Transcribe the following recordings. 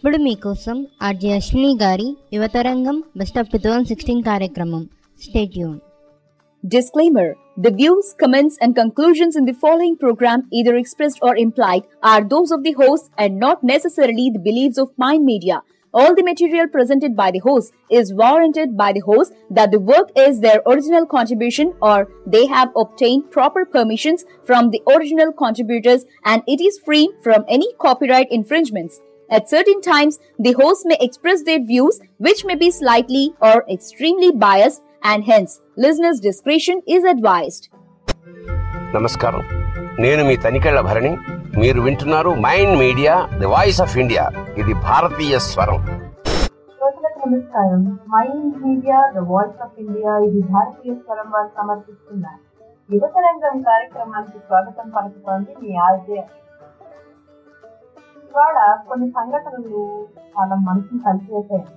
ఇప్పుడు మీకోసం ఆర్జే అశ్విని గారి Yuvatarangam best of two thousand sixteen కార్యక్రమం stay tune Disclaimer The views, comments, and conclusions in the following program, either expressed or implied, are those of the host and not necessarily the beliefs of Mind Media. All the material presented by the host is warranted by the host that the work is their original contribution or they have obtained proper permissions from the original contributors and it is free from any copyright infringements. At certain times, the host may express their views which may be slightly or extremely biased and hence listeners' discretion is advised. నమస్కారం నేను మీ తనికెళ్ల భరణి మీరు వింటున్నారు mind media the voice of India ఇది భారతీయ స్వరం శ్రోతలకు నమస్కారం Mind media the voice of India ఇది భారతీయ స్వరం వారు సమర్పిస్తున్న యువతరంగం కార్యక్రమానికి స్వాగతం పలుకుతోంది మీ ఆర్జే ఇవాళ కొన్ని సంఘటనలు చాలా మనసుని కలిసివేసాయి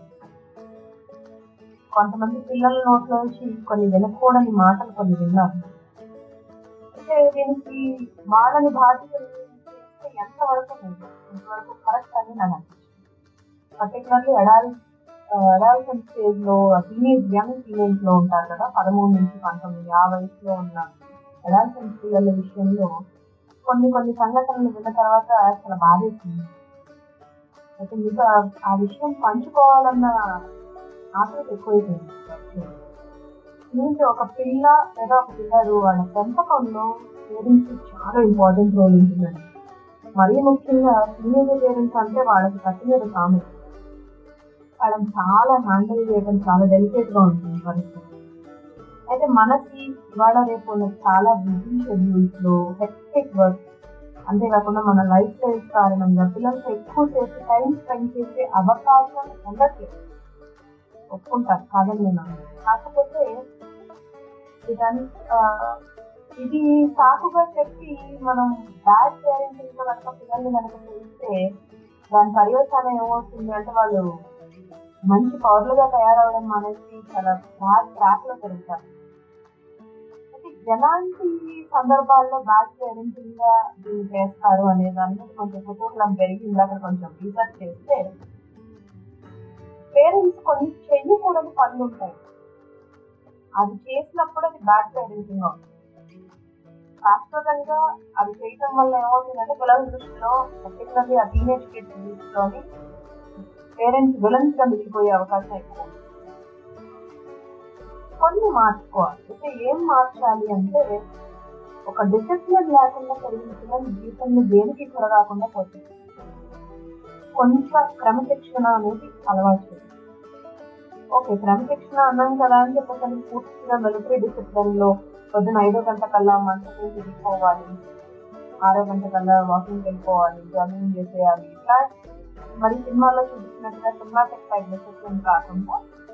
కొంతమంది పిల్లల నోట్లో నుంచి కొన్ని వినకూడని మాటలు కొన్ని విన్నారు అయితే దీనికి వాళ్ళని బాధ్యతలు చేస్తే ఎంతవరకు లేదు ఎంతవరకు కరెక్ట్ అని నాకు అనిపించింది పర్టికులర్లీ అడాల్ అడాల్సెంట్ స్టేజ్ లో టీనేజ్ యంగ్ టీనేజ్ లో ఉంటారు కదా పదమూడు నుంచి పంతొమ్మిది ఆ వయసులో ఉన్న అడాల్సెంట్ పిల్లల విషయంలో కొన్ని కొన్ని సంఘటనలు విన్న తర్వాత చాలా బాధేసింది అయితే మీకు ఆ- ఆ విషయం పంచుకోవాలన్న ఆసక్తి ఎక్కువైపోయింది దీంట్లో ఒక పిల్ల లేదా ఒక పిల్లలు వాళ్ళ పెంపకంలో పేరెంట్స్ చాలా ఇంపార్టెంట్ రోల్ ఉంటుందండి మరీ ముఖ్యంగా టీనేజ్ పేరెంట్స్ అంటే వాళ్ళకి కట్టిన కామె వాళ్ళని చాలా హ్యాండిల్ చేయడం చాలా డెలికేట్ గా ఉంటుంది పరిస్థితి అయితే మనకి ఇవాళ రేపు ఉన్న చాలా బిజీ షెడ్యూల్స్ లో హెక్టిక్ వర్క్ అంతేకాకుండా మన లైఫ్ స్టైల్ కారణంగా పిల్లలతో ఎక్కువ సేపు టైం స్పెండ్ చేసే అవకాశం ఉండట్లేదు ఒప్పుకుంటారు కాదని నేను అనను. కాకపోతే ఇదని ఆ, ఇది సాకుగా చెప్పి మనం బ్యాడ్ పేరెంటింగ్ లో కనుక పిల్లల్ని కనుక చేస్తే దాని పర్యవసానం ఏమవుతుంది అంటే వాళ్ళు మంచి పౌరులుగా తయారవడం అనేసి చాలా బ్యాడ్ ట్రాక్ లో పెరుగుతారు అయితే ఎలాంటి సందర్భాల్లో బ్యాడ్ పేరెంటింగ్ గా దీన్ని చేస్తారు అనే దాని మీద కొంచెం కుతూహలం పెరిగి ఇందాక కొంచెం రీసెర్చ్ చేస్తే పేరెంట్స్ కొన్ని చెయ్యకూడని పనులు ఉంటాయి అది చేసినప్పుడు అది బ్యాడ్ పేరెంటింగ్ అవుతుంది శాశ్వతంగా అది చేయటం వల్ల ఏమవుతుందంటే పిల్లల దృష్టిలో పర్టికులర్లీ ఆ టీనేజ్ కిడ్స్ దృష్టిలోని పేరెంట్స్ విలన్స్ గా మిగిలిపోయే అవకాశం ఎక్కువ ఉంది. కొన్ని మార్చుకోవాలి అయితే ఏం మార్చాలి అంటే ఒక డిసిప్లిన్ లేకుండా పెరిగిన పిల్లలు జీవితంలో దేనికి కొరగాకుండా పోతుంది కొంత క్రమశిక్షణ అనేది అలవాటు చేయాలి ఓకే క్రమశిక్షణ అన్నాం కదా అని చెప్పేసి పూర్తిగా మిలిటరీ డిసిప్లిన్ లో పొద్దున ఐదో గంట కల్లా మంచి తిరిగిపోవాలి ఆరో గంట కల్లా వాకింగ్ వెళ్ళిపోవాలి జాగింగ్ చేసేయాలి ఇట్లా మరి సినిమాలో చూపించినట్టుగా సినిమాటిక్ టైప్ డిసిప్లిన్ కాకుండా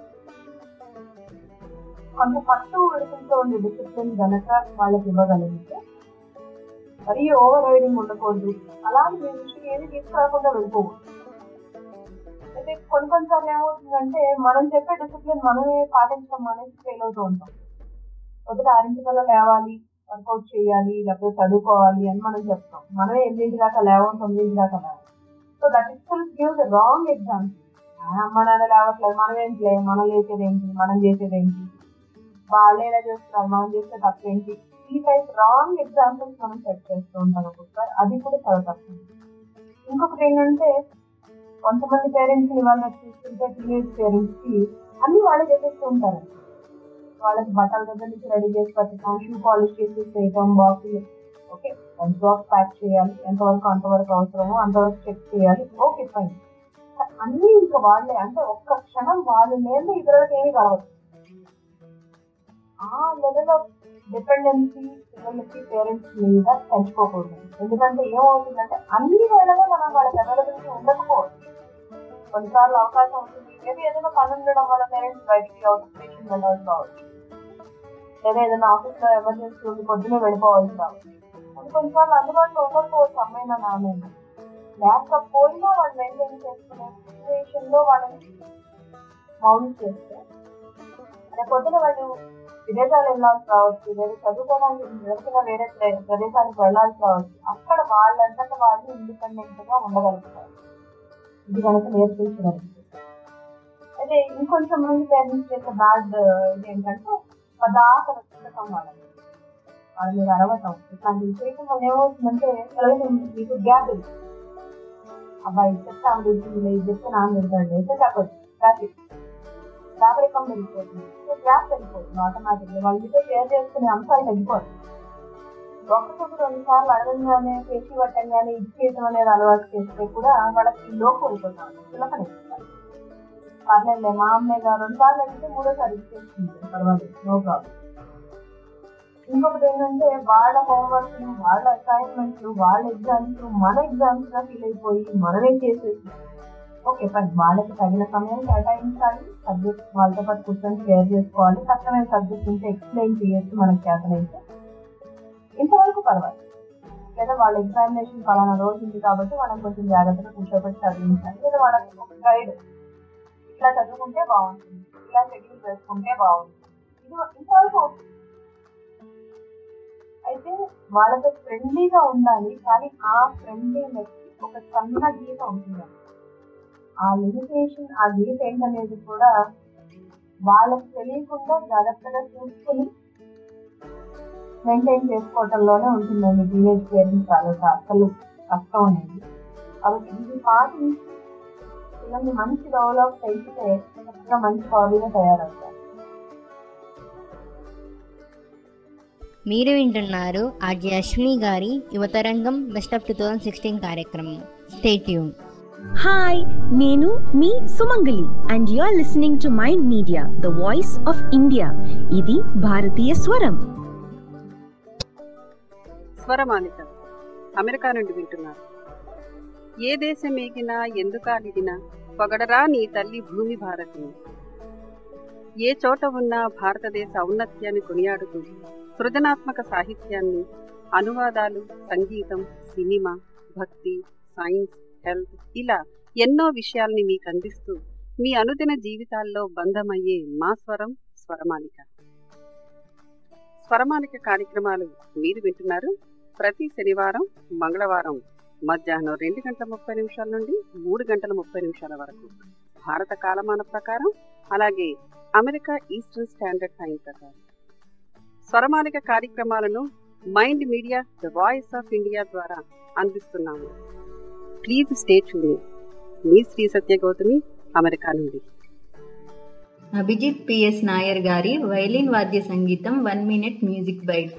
కొంత పట్టు విడుపులతో ఉండే డిసిప్లిన్ గనక వాళ్ళకి ఇవ్వగలిగితే మరీ ఓవర్ రైడింగ్ ఉండకూడదు అలాగే మీ దృష్టికి ఏది తీసుకురాకుండా వెళ్ళిపోకూడదు అయితే కొన్ని కొన్నిసార్లు ఏమవుతుందంటే మనం చెప్పే డిసిప్లిన్ మనమే పాటించడం అనేసి ఫెయిల్ అవుతూ ఉంటాం మొదట ఆరింటికల్లా లేవాలి వర్కౌట్ చేయాలి లేకపోతే చదువుకోవాలి అని మనం చెప్తాం మనమే ఎనిమిది దాకా లేవం తొమ్మిది దాకా లేవం so that it full gives wrong example అమ్మ నాన్న లేవట్లేదు మనం ఏంటి లే మనం చేసేది ఏంటి మనం చేసేది ఏంటి వాళ్ళు ఎలా చేస్తున్నారు మనం చేస్తే తప్పేంటి ఈ టైప్ రాంగ్ ఎగ్జాంపుల్స్ మనం సెట్ చేస్తూ ఉంటాం ఒక్కొక్కసారి అది కూడా చాలా తప్పు ఇంకొకటి ఏంటంటే కొంతమంది పేరెంట్స్ ఇవాళ చూస్తుంటే టీనేజ్ పేరెంట్స్ కి అన్ని వాళ్ళే చేసేస్తూ ఉంటారు వాళ్ళకి బట్టల దగ్గర నుంచి రెడీ చేసి పెట్టడం షూ పాలిష్ చేసి చేయటం box okay lunch box pack చేయాలి ఎంతవరకు అంతవరకు అవసరమో అంతవరకు చెక్ చేయాలి ఓకే ఫైన్ అన్ని ఇంకా వాళ్ళే అంటే ఒక్క క్షణం వాళ్ళు లేని ఇతరులకు ఏమీ కలవదు ఆ లెవెల్ ఆఫ్ డిపెండెన్సీ పిల్లలకి పేరెంట్స్ మీద పెంచుకోకూడదు ఎందుకంటే ఏమవుతుందంటే అన్ని వేళలో మనం వాళ్ళకి అవైలబిలిటీ ఉండకపోవచ్చు కొన్నిసార్లు అవకాశం ఉంటుంది మేబీ ఏదైనా పని ఉండడం వల్ల పేరెంట్స్ బయటికి అవుట్ స్టేషన్ వెళ్ళాల్సి రావచ్చు లేదా ఏదైనా ఆఫీస్ లో ఎమర్జెన్సీ ఉండి పొద్దునే వెళ్ళిపోవాల్సి రావచ్చు కొన్ని కొన్నిసార్లు అందుబాటులో ఉండకపోవచ్చు అమ్మాయినా నాన్నైనా లేకపోయినా వాళ్ళు మెయింటైన్ చేసుకునే సిచ్యువేషన్ లో వాళ్ళని మౌంట్ చేస్తే రేపు పొద్దున వాళ్ళు విదేశాలు వెళ్ళాల్సి రావచ్చు లేదా చదువుకోవడానికి ఎవరికైనా వేరే ప్రే- ప్రదేశానికి వెళ్ళాల్సి రావచ్చు అక్కడ వాళ్ళంతటా వాళ్ళు ఇండిపెండెంట్ గా ఉండగలుగుతారు ఇది కనుక నేర్పించగలిగితే అయితే ఇంకొంచెం మంది పేరెంట్స్ చేసే బ్యాడ్ ఇది ఏంటంటే పదాక రక్షకం వాళ్ళని వాళ్ళ మీద అరవటం ఇట్లాంటివి చేయటం వల్ల ఏమవుతుందంటే పిల్లలకి మీకు గ్యాప్ అబ్బాయి చెప్తే ఆమె ఇది చెప్తే నాన్న తింటాడు అయితే తప్పదు ట్రాఫిక్ దాపరికం వెళ్ళిపోతుంది గ్యాప్ వెళ్ళిపోతుంది ఆటోమేటిక్గా వాళ్ళ మీతో షేర్ చేసుకునే అంశాలు తగ్గిపోతుంది ఒకటికి రెండు సార్లు అడగంగానే పేచి పట్టంగానే ఇది చేయడం అనేది అలవాటు చేస్తే కూడా వాళ్ళకి లోపు అయిపోతాం పిల్లకనిస్తారు పర్లేదులే మా అమ్మాయి గారు రెండు సార్లు అడిగితే మూడోసారి ఇచ్చేస్తుంది పర్వాలేదు నో ప్రాబ్లం ఇంకొకటి ఏంటంటే వాళ్ళ హోంవర్క్ వాళ్ళ అసైన్మెంట్లు వాళ్ళ ఎగ్జామ్స్ మన ఎగ్జామ్స్ గా ఫీల్ అయిపోయి మనమే చేసేసి ఓకే ఫైన్ వాళ్ళకి తగిన సమయం కేటాయించాలి సబ్జెక్ట్ వాళ్ళతో పాటు కూర్చొని షేర్ చేసుకోవాలి కష్టమైన సబ్జెక్ట్ ఉంటే ఎక్స్ప్లెయిన్ చేయొచ్చు మనకి చేతనైతే ఇంతవరకు పర్వాలేదు లేదా వాళ్ళ ఎగ్జామినేషన్ పలానా రోజు ఉంది కాబట్టి మనం కొంచెం జాగ్రత్తగా కూర్చోబెట్టి చదివించాలి లేదా వాళ్ళకి ఒక గైడ్ ఇట్లా చదువుకుంటే బాగుంటుంది ఇలా షెడ్యూల్ వేసుకుంటే బాగుంటుంది ఇది ఇంతవరకు ఓకే. అయితే వాళ్ళతో ఫ్రెండ్లీగా ఉండాలి కానీ ఆ ఫ్రెండ్లీనెస్ ఒక సన్న గీత ఉంటుంది ఆ లిమిటేషన్ ఆ గీత ఏంటనేది కూడా వాళ్ళకి తెలియకుండా జాగ్రత్తగా చూసుకుని మెయింటైన్ చేసుకోవటంలోనే ఉంటుందండి టీనేజ్ పేరెంట్స్ చాలా అసలు కష్టం అనేది కాబట్టి ఇది పాటించి పిల్లల్ని మంచి డెవలప్ చేస్తే చక్కగా మంచి పౌరులుగా తయారవుతారు మీరు వింటున్నారు ఆర్జే అశ్విని గారి Yuvatarangam best of two thousand sixteen కార్యక్రమం స్టేట్యూన్ హాయ్ నేను మీ Sumangali and you are listening to mind media the voice of India ఇది భారతీయ స్వరం స్వరమాలిక అమెరికా నుండి వింటున్నారు ఏ దేశం ఏగినా ఎందుకాలిదినా పొగడరా నీ తల్లి భూమి భారతిని ఏ చోట ఉన్నా భారతదేశ ఔన్నత్యాన్ని కొనియాడుతూ సృజనాత్మక సాహిత్యాన్ని అనువాదాలు సంగీతం సినిమా భక్తి సైన్స్ హెల్త్ ఇలా ఎన్నో విషయాల్ని మీకు అందిస్తూ మీ అనుదిన జీవితాల్లో బంధమయ్యే మా స్వరం స్వరమాలిక స్వరమాలిక కార్యక్రమాలు మీరు వింటున్నారు ప్రతి శనివారం మంగళవారం మధ్యాహ్నం రెండు గంటల ముప్పై నిమిషాల నుండి మూడు గంటల ముప్పై నిమిషాల వరకు భారత కాలమాన ప్రకారం అలాగే అమెరికా ఈస్టర్న్ స్టాండర్డ్ టైం ప్రకారం స్వరమాలిక కార్యక్రమాలను Mind media the voice of India ద్వారా అందిస్తున్నాము ప్లీజ్ స్టే ట్యూన్ మీ శ్రీ సత్య గౌతమి అమెరికా నుండి అభిజిత్ పిఎస్ నాయర్ గారి వైలిన్ వాద్య సంగీతం వన్ మినిట్ మ్యూజిక్ బైట్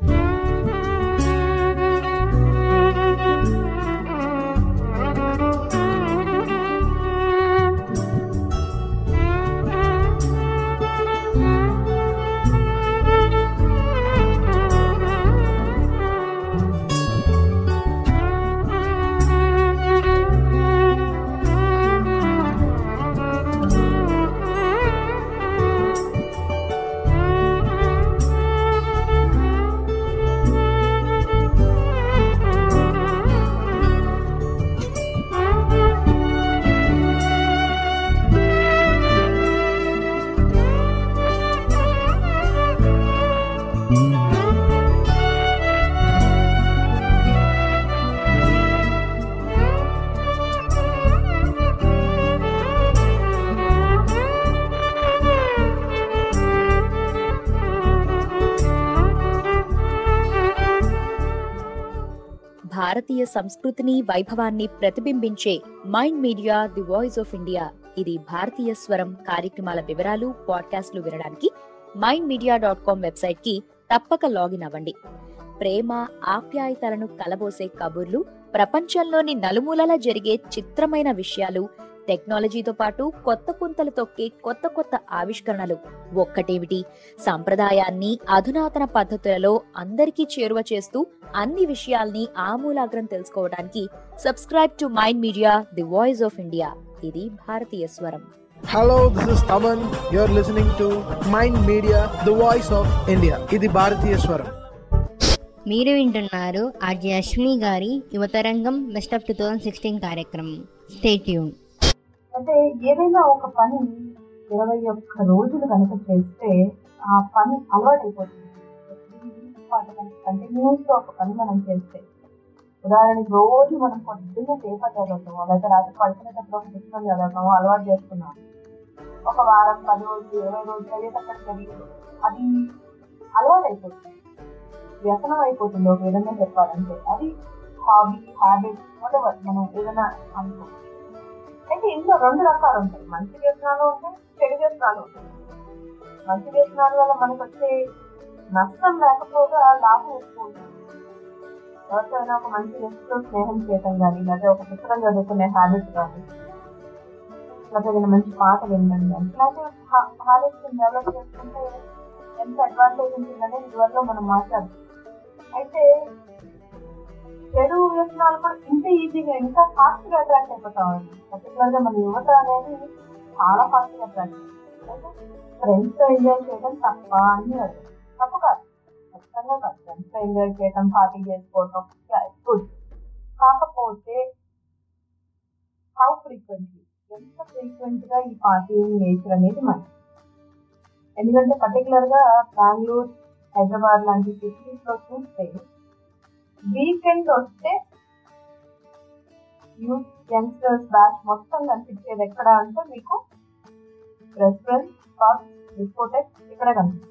భారతీయ సంస్కృతిని వైభవాన్ని ప్రతిబింబించే Mind media the voice of India ఇది భారతీయ స్వరం కార్యక్రమాల వివరాలు పాడ్కాస్ట్లు వినడానికి Mind Media dot com website కి తప్పక లాగిన్ అవ్వండి ప్రేమ ఆప్యాయతలను కలబోసే కబుర్లు ప్రపంచంలోని నలుమూలల జరిగే చిత్రమైన విషయాలు టెక్నాలజీతో పాటు కొత్త పుంతలు తొక్కే కొత్త కొత్త ఆవిష్కరణలు ఒక్కటేమిటి సంప్రదాయాన్ని అధునాతన పద్ధతులలో అందరికీ చేరువ చేస్తూ అన్ని విషయాల్ని ఆమూలాగ్రం తెలుసుకోవడానికి subscribe to mind media the voice of India ఇది భారతీయ స్వరం Hello, this is Taman. You're listening to Mind Media, the voice of India. ఇది భారతీయ స్వరం మీరు వింటున్నారు ఆర్జే అశ్విని గారి Yuvatarangam best of two thousand sixteen కార్యక్రమం స్టేట్యూన్ అంటే ఏదైనా ఒక పని ఇరవై ఒక్క రోజులు కనుక చేస్తే ఆ పని అలవాటైపోతుంది కంటిన్యూస్ గా ఒక పని మనం చేస్తే ఉదాహరణకి రోజు మనం పొద్దున్నే పేపర్ చదువుతాం లేకపోతే రాత్రి పడుకునేటప్పుడు ఒక పుస్తకం చదవటం అలవాటు చేసుకున్నాం ఒక వారం పది రోజులు ఇరవై రోజులు చదివేటప్పుడు చదివి అది అలవాటు అయిపోతుంది వ్యసనం అయిపోతుంది ఒక విధంగా చెప్పాలంటే అది హాబీ హ్యాబిట్ వాటెవర్ మనం ఏదైనా అనుకో అయితే ఇందులో రెండు రకాలు ఉంటాయి మంచి వ్యసనాలు ఉంటాయి చెడు వ్యసనాలు ఉంటాయి మంచి వ్యసనాల వల్ల మనకు వచ్చే నష్టం లేకపోగా లాభం ఎక్కువ ఉంటుంది ఎవరికైనా ఒక మంచి వ్యక్తితో స్నేహం చేయటం కానీ లేదా ఒక పుస్తకం చదువుకునే హ్యాబిట్ కానీ లేకపోతే ఏదైనా మంచి పాట వినడం కానీ ఇలాంటి హ్యాబిట్స్ డెవలప్ చేసుకుంటే ఎంత అడ్వాంటేజ్ ఉంటుందనే ఇదివరలో మనం మాట్లాడు అయితే చెడు వ్యసనాలు కూడా ఇంత ఈజీగా ఇంకా ఫాస్ట్ గా అట్రాక్ట్ అయిపోతామండి పర్టికులర్ గా మన యువత అనేది చాలా ఫాస్ట్ గా అట్రాక్ట్ ఫ్రెండ్స్ తో ఎంజాయ్ చేయడం తప్ప అని అది తప్పు కాదు ఖచ్చితంగా కాదు ఫ్రెండ్స్ తో ఎంజాయ్ చేయడం పార్టీ చేసుకోవటం గుడ్ కాకపోతే హౌ ఫ్రీక్వెంట్లీ ఎంత ఫ్రీక్వెంట్ గా ఈ పార్టీ నేచర్ అనేది మంచి ఎందుకంటే పర్టికులర్ గా బెంగళూరు హైదరాబాద్ లాంటి సిటీస్ లో చూస్తే వీకెండ్ వస్తే యూత్ యంగ్స్టర్స్ బ్యాచ్ మొత్తం కనిపించేది ఎక్కడ అంటే మీకు రెస్టారెంట్ పబ్ డిస్కోటెక్ ఇక్కడ కనిపిస్తుంది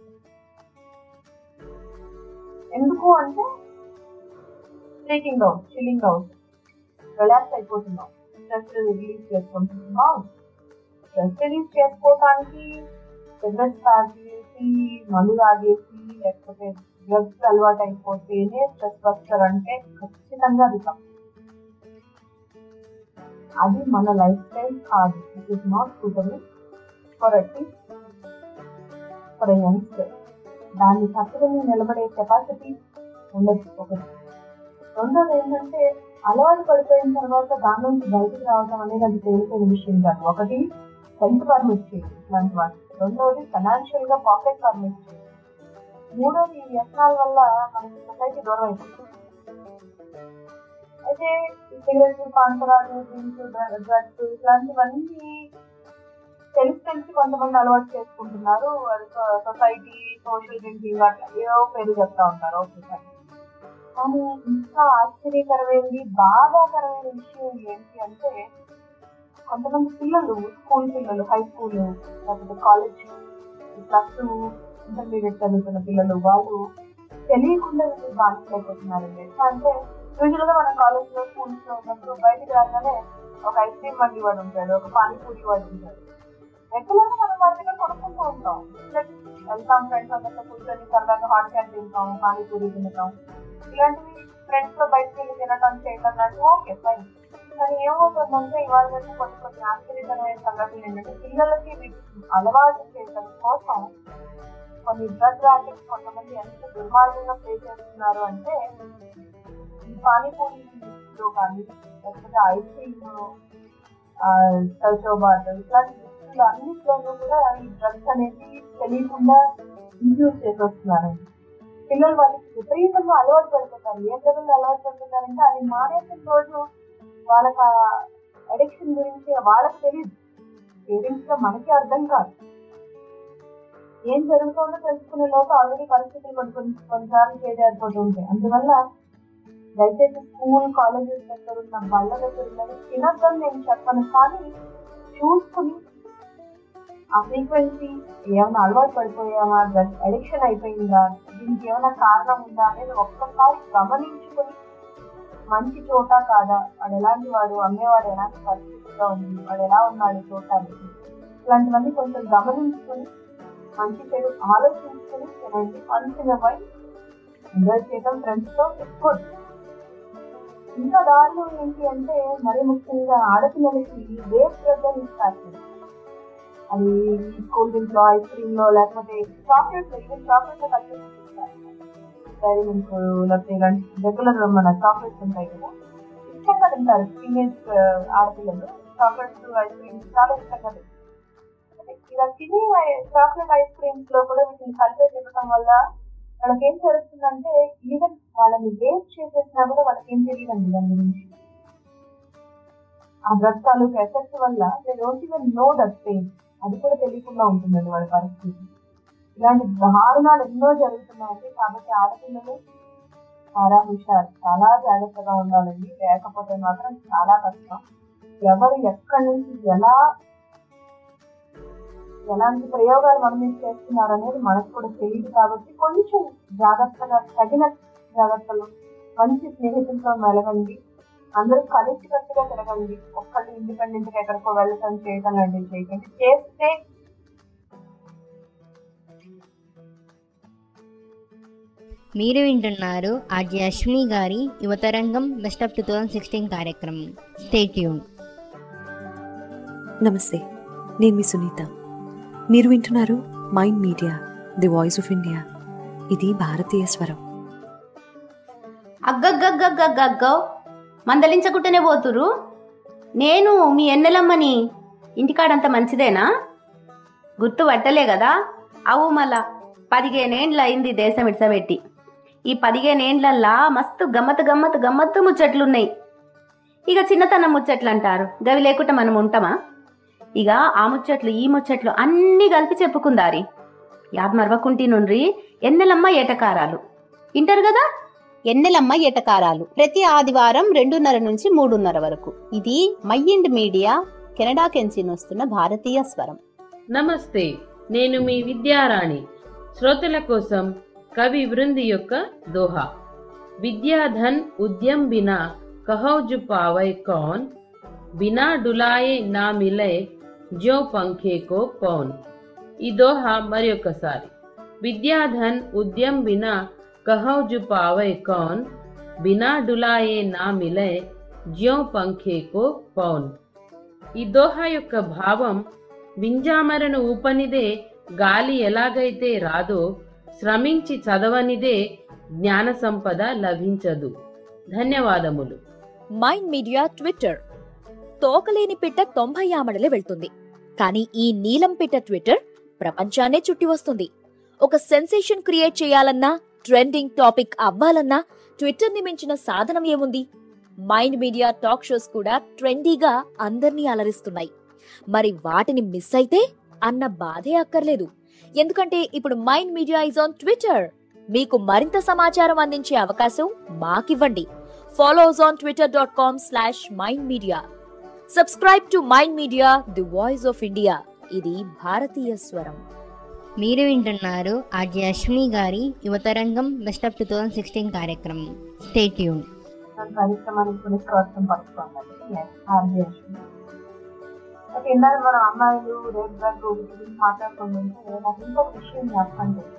ఎందుకు అంటే sneaking out chilling out relax అయిపోతున్నాం స్ట్రెస్ రిలీజ్ చేసుకుంటున్నాం స్ట్రెస్ రిలీజ్ చేసుకోవటానికి సిగరెట్స్ తాగేసి మందు తాగేసి లేకపోతే డ్రగ్స్ అలవాటు అయిపోతేనే స్ట్రెస్ వస్తారు అంటే ఖచ్చితంగా అది తప్పు అది మన లైఫ్ స్టైల్ కాదు it is not suitable for at least for youngster దాన్ని తప్పుదని నిలబడే కెపాసిటీ ఉండదు ఒకటి రెండోది ఏంటంటే అలవాటు పడిపోయిన తర్వాత దాని నుంచి బయటకు రావడం అనేది అది తేలిపోయిన విషయం కాదు ఒకటి హెల్త్ పర్మిట్ చేయదు ఇట్లాంటి వాటి రెండోది ఫైనాన్షియల్ గా పాకెట్ పర్మిట్ చేయదు మూడోది ఈ వ్యసనాల వల్ల మనకి సొసైటీ దూరం అయిపోతుంది అయితే సిగరెట్ పాంతరాలు డ్రింక్స్ డ్రగ్స్ ఇట్లాంటివన్నీ తెలిసి తెలిసి కొంతమంది అలవాటు చేసుకుంటున్నారు సొసైటీ సోషల్ డ్రింకింగ్ అట్లా ఏవో పేరు చెప్తా ఉంటారు ఓకే సరే కానీ ఇంకా ఆశ్చర్యకరమైనది బాధాకరమైన విషయం ఏంటి అంటే కొంతమంది పిల్లలు స్కూల్ పిల్లలు హై స్కూల్ లేకపోతే కాలేజ్ ప్లస్ టూ ఇంటర్మీడియట్ చదువుతున్న పిల్లలు వాళ్ళు తెలియకుండా బానిసలు అయిపోతున్నారండి ఎట్లా అంటే యూజువల్ గా మనం కాలేజ్ లో స్కూల్స్ లో ఉన్నప్పుడు బయటికి రాగానే ఒక ఐస్ క్రీమ్ బండి వాడు ఉంటాడు ఒక పానీపూరి వాడు ఉంటాడు రెగ్యులర్ గా మనం వాడి దగ్గర కొనుక్కుంటూ ఉంటాం వెళ్తాం ఫ్రెండ్స్ అందరితో కూర్చొని సరదాగా హాట్ క్యాన్ తింటాం పానీపూరి తింటాం ఇలాంటివి ఫ్రెండ్స్ తో బయటకు వెళ్ళి తినడం చేయడం లాంటివి ఓకే ఫైన్ కానీ ఏమవుతుందంటే ఇవాళ రేపు కొన్ని కొన్ని ఆశ్చర్యకరమైన సంఘటనలు ఏంటంటే పిల్లలకి వీటిని అలవాటు చేయడం కోసం కొన్ని డ్రగ్ ర్యాకెట్స్ కొంతమంది ఎంత దుర్మార్గంగా ప్లే చేస్తున్నారు అంటే ఈ పానీపూరిలో కానీ లేకపోతే ఐస్ క్రీమ్ చౌచౌబాద్ ఇట్లాంటి డిస్ట్రిక్ట్లో అన్నిట్లోనూ కూడా ఈ డ్రగ్స్ అనేది తెలియకుండా ఇంక్యూజ్ చేసి వస్తున్నారండి పిల్లలు వాటికి విపరీతంగా అలవాటు పడిపోతారు ఏ లెవెల్లో అలవాటు పడిపోతారంటే అది మానేసిన రోజు వాళ్ళకి అడిక్షన్ గురించి వాళ్ళకి తెలియదు పేరెంట్స్ గా మనకి అర్థం కాదు ఏం జరుగుతుందో తెలుసుకునే లోపు ఆల్రెడీ పరిస్థితులు కొన్ని కొన్ని కొన్నిసార్లు చేజారిపోతూ ఉంటాయి అందువల్ల దయచేసి స్కూల్ కాలేజెస్ దగ్గర ఉన్న వాళ్ళ దగ్గర ఉన్నది తినద్దని నేను చెప్పను కానీ చూసుకుని ఆ ఫ్రీక్వెన్సీ ఏమైనా అలవాటు పడిపోయామా డ్రగ్ అడిక్షన్ అయిపోయిందా దీనికి ఏమైనా కారణం ఉందా అనేది ఒక్కసారి గమనించుకొని మంచి చోట కాదా వాడు ఎలాంటి వాడు అమ్మేవాడు ఎలాంటి పరిస్థితిలో ఉంది వాడు ఎలా ఉన్నాడు చూడటానికి ఇలాంటివన్నీ కొంచెం గమనించుకొని మంచి చెడు ఆలోచించుకొని తినండి వన్స్ ఇన్ వై ఎంజాయ్ చేయడం ఫ్రెండ్స్ తో గుడ్ ఇంకా దారుణం ఏంటి అంటే మరి ముఖ్యంగా ఆడపిల్లలకి వేస్ట్ డ్రగ్ ఇస్తారు అది కూల్ డ్రింక్ లో ఐస్ క్రీమ్ లో లేకపోతే చాక్లెట్ ఈవెన్ చాక్లెట్ లో కలిపి డైరీ మిల్క్ లేకపోతే ఇలాంటి రెగ్యులర్ మన చాక్లెట్స్ ఉంటాయి కదా ఇష్టంగా తింటారు టీనేజ్ ఆడపిల్లలు చాక్లెట్స్ ఐస్ క్రీమ్స్ చాలా ఇష్టంగా తింటారు ఇలా తినే చాక్లెట్ ఐస్ క్రీమ్స్ లో కూడా వీటిని కలిపేసి ఇవ్వడం వల్ల వాళ్ళకి ఏం జరుగుతుందంటే ఈవెన్ వాళ్ళని వేస్ట్ చేసేసినా కూడా వాళ్ళకి ఏం తెలియదండి దాని గురించి ఆ డ్రగ్ తాలూకు ఎఫెక్ట్ వల్ల they don't even know that pain అది కూడా తెలియకుండా ఉంటుందండి వాళ్ళ పరిస్థితి ఇలాంటి దారుణాలు ఎన్నో జరుగుతున్నాయండి కాబట్టి ఆడపిల్లలు చాలా హుషారు చాలా జాగ్రత్తగా ఉండాలండి లేకపోతే మాత్రం చాలా కష్టం ఎవరు ఎక్కడి నుంచి ఎలా ఎలాంటి ప్రయోగాలు మన మీద చేస్తున్నారు అనేది మనకు కూడా తెలియదు కాబట్టి కొంచెం జాగ్రత్తగా తగిన జాగ్రత్తలు మంచి స్నేహితులతో మెలగండి అందరూ కలిసికట్టుగా తిరగండి ఒక్కళ్ళు ఇండిపెండెంట్ గా ఎక్కడికో వెళ్ళటం చేయటం లాంటివి చేయకండి చేస్తే మీరు వింటున్నారు ఆర్జే అశ్విని గారి Yuvatarangam best of two thousand sixteen కార్యక్రమం స్టేట్ యూన్ నమస్తే నేను మీ సునీత మీరు వింటున్నారు mind media the voice of India ఇది భారతీయ స్వరం అగ్గగ్గగ్గగ్గగ్గో మందలించకుంటేనే పోతురు నేను మీ ఎన్నెలమ్మని ఇంటికాడంత మంచిదేనా గుర్తు పట్టలే కదా అవు మళ్ళా పదిహేనేండ్ల అయింది దేశం ఇడ్సబెట్టి ఈ పదిహేనేండ్లల్లా మస్తు గమ్మత్ గమ్మత్ గమ్మత్తు ముచ్చట్లున్నాయి ఇక చిన్నతనం ముచ్చట్లు అంటారు గవి లేకుండా మనం ఉంటామా ఇక ఆ ముచ్చట్లు ఈ ముచ్చట్లు అన్నీ కలిపి చెప్పుకుందారి యాద్ మరవకుంటి నుండ్రి ఎన్నెలమ్మ ఏటకారాలు వింటారు కదా ఎన్నెలమ్మ ఎటకారాలు ప్రతి ఆదివారం రెండున్నర నుంచి మూడున్నర వరకు ఇది మైండ్ మీడియా కెనడా కెంచి వస్తున్న భారతీయ స్వరం నమస్తే నేను మీ విద్యారాణి శ్రోతల కోసం కవి బృంది యొక్క దోహా విద్యాధన్ ఉద్యమ్ బినా కహౌజు పావై కౌన్ బినా డులాయే నా మిలే జో పంఖే కో కౌన్ ఈ దోహా మరి ఒకసారి విద్యాధన్ ఉద్యమ్ బినా కహౌజు పావై కౌన్ బినా డులాయే నా మిలే జ్యో పంఖే కో పౌన్ ఈ దోహా యొక్క భావం వింజామరను ఊపనిదే గాలి ఎలాగైతే రాదో శ్రమించి చదవనిదే జ్ఞాన సంపద లభించదు ధన్యవాదములు మైండ్ మీడియా ట్విట్టర్ తోకలేని పిట్ట తొంభై ఆమడలే వెళ్తుంది కానీ ఈ నీలం పిట్ట ట్విట్టర్ ప్రపంచాన్నే చుట్టి వస్తుంది ఒక సెన్సేషన్ క్రియేట్ చేయాలన్నా ట్రెండింగ్ టాపిక్ అవ్వాలన్నా ట్విట్టర్ ని మించిన సాధనం ఏముంది మైండ్ మీడియా టాక్ షోస్ కూడా ట్రెండీగా అందర్నీ అలరిస్తున్నాయి మరి వాటిని మిస్ అయితే అన్న బాధే అక్కర్లేదు ఎందుకంటే ఇప్పుడు mind media is on Twitter మీకు మరింత సమాచారం అందించే అవకాశం మాకివ్వండి follow us on Twitter dot com slash mind media subscribe to mind media the voice of India ఇది భారతీయ స్వరం మీరు వింటున్నారు ఆర్జే అశ్విని గారి Yuvatarangam best of two thousand sixteen కార్యక్రమం స్టేట్ యూన్ కార్యక్రమానికి పునఃస్వాగతం పడుతుంది ఆర్జేషన్ అయితే ఇందాక మన అమ్మాయిలు రేపు గారు గురించి మాట్లాడుకుంటుంటే నాకు ఇంకొక విషయం జ్ఞాపకం చేసింది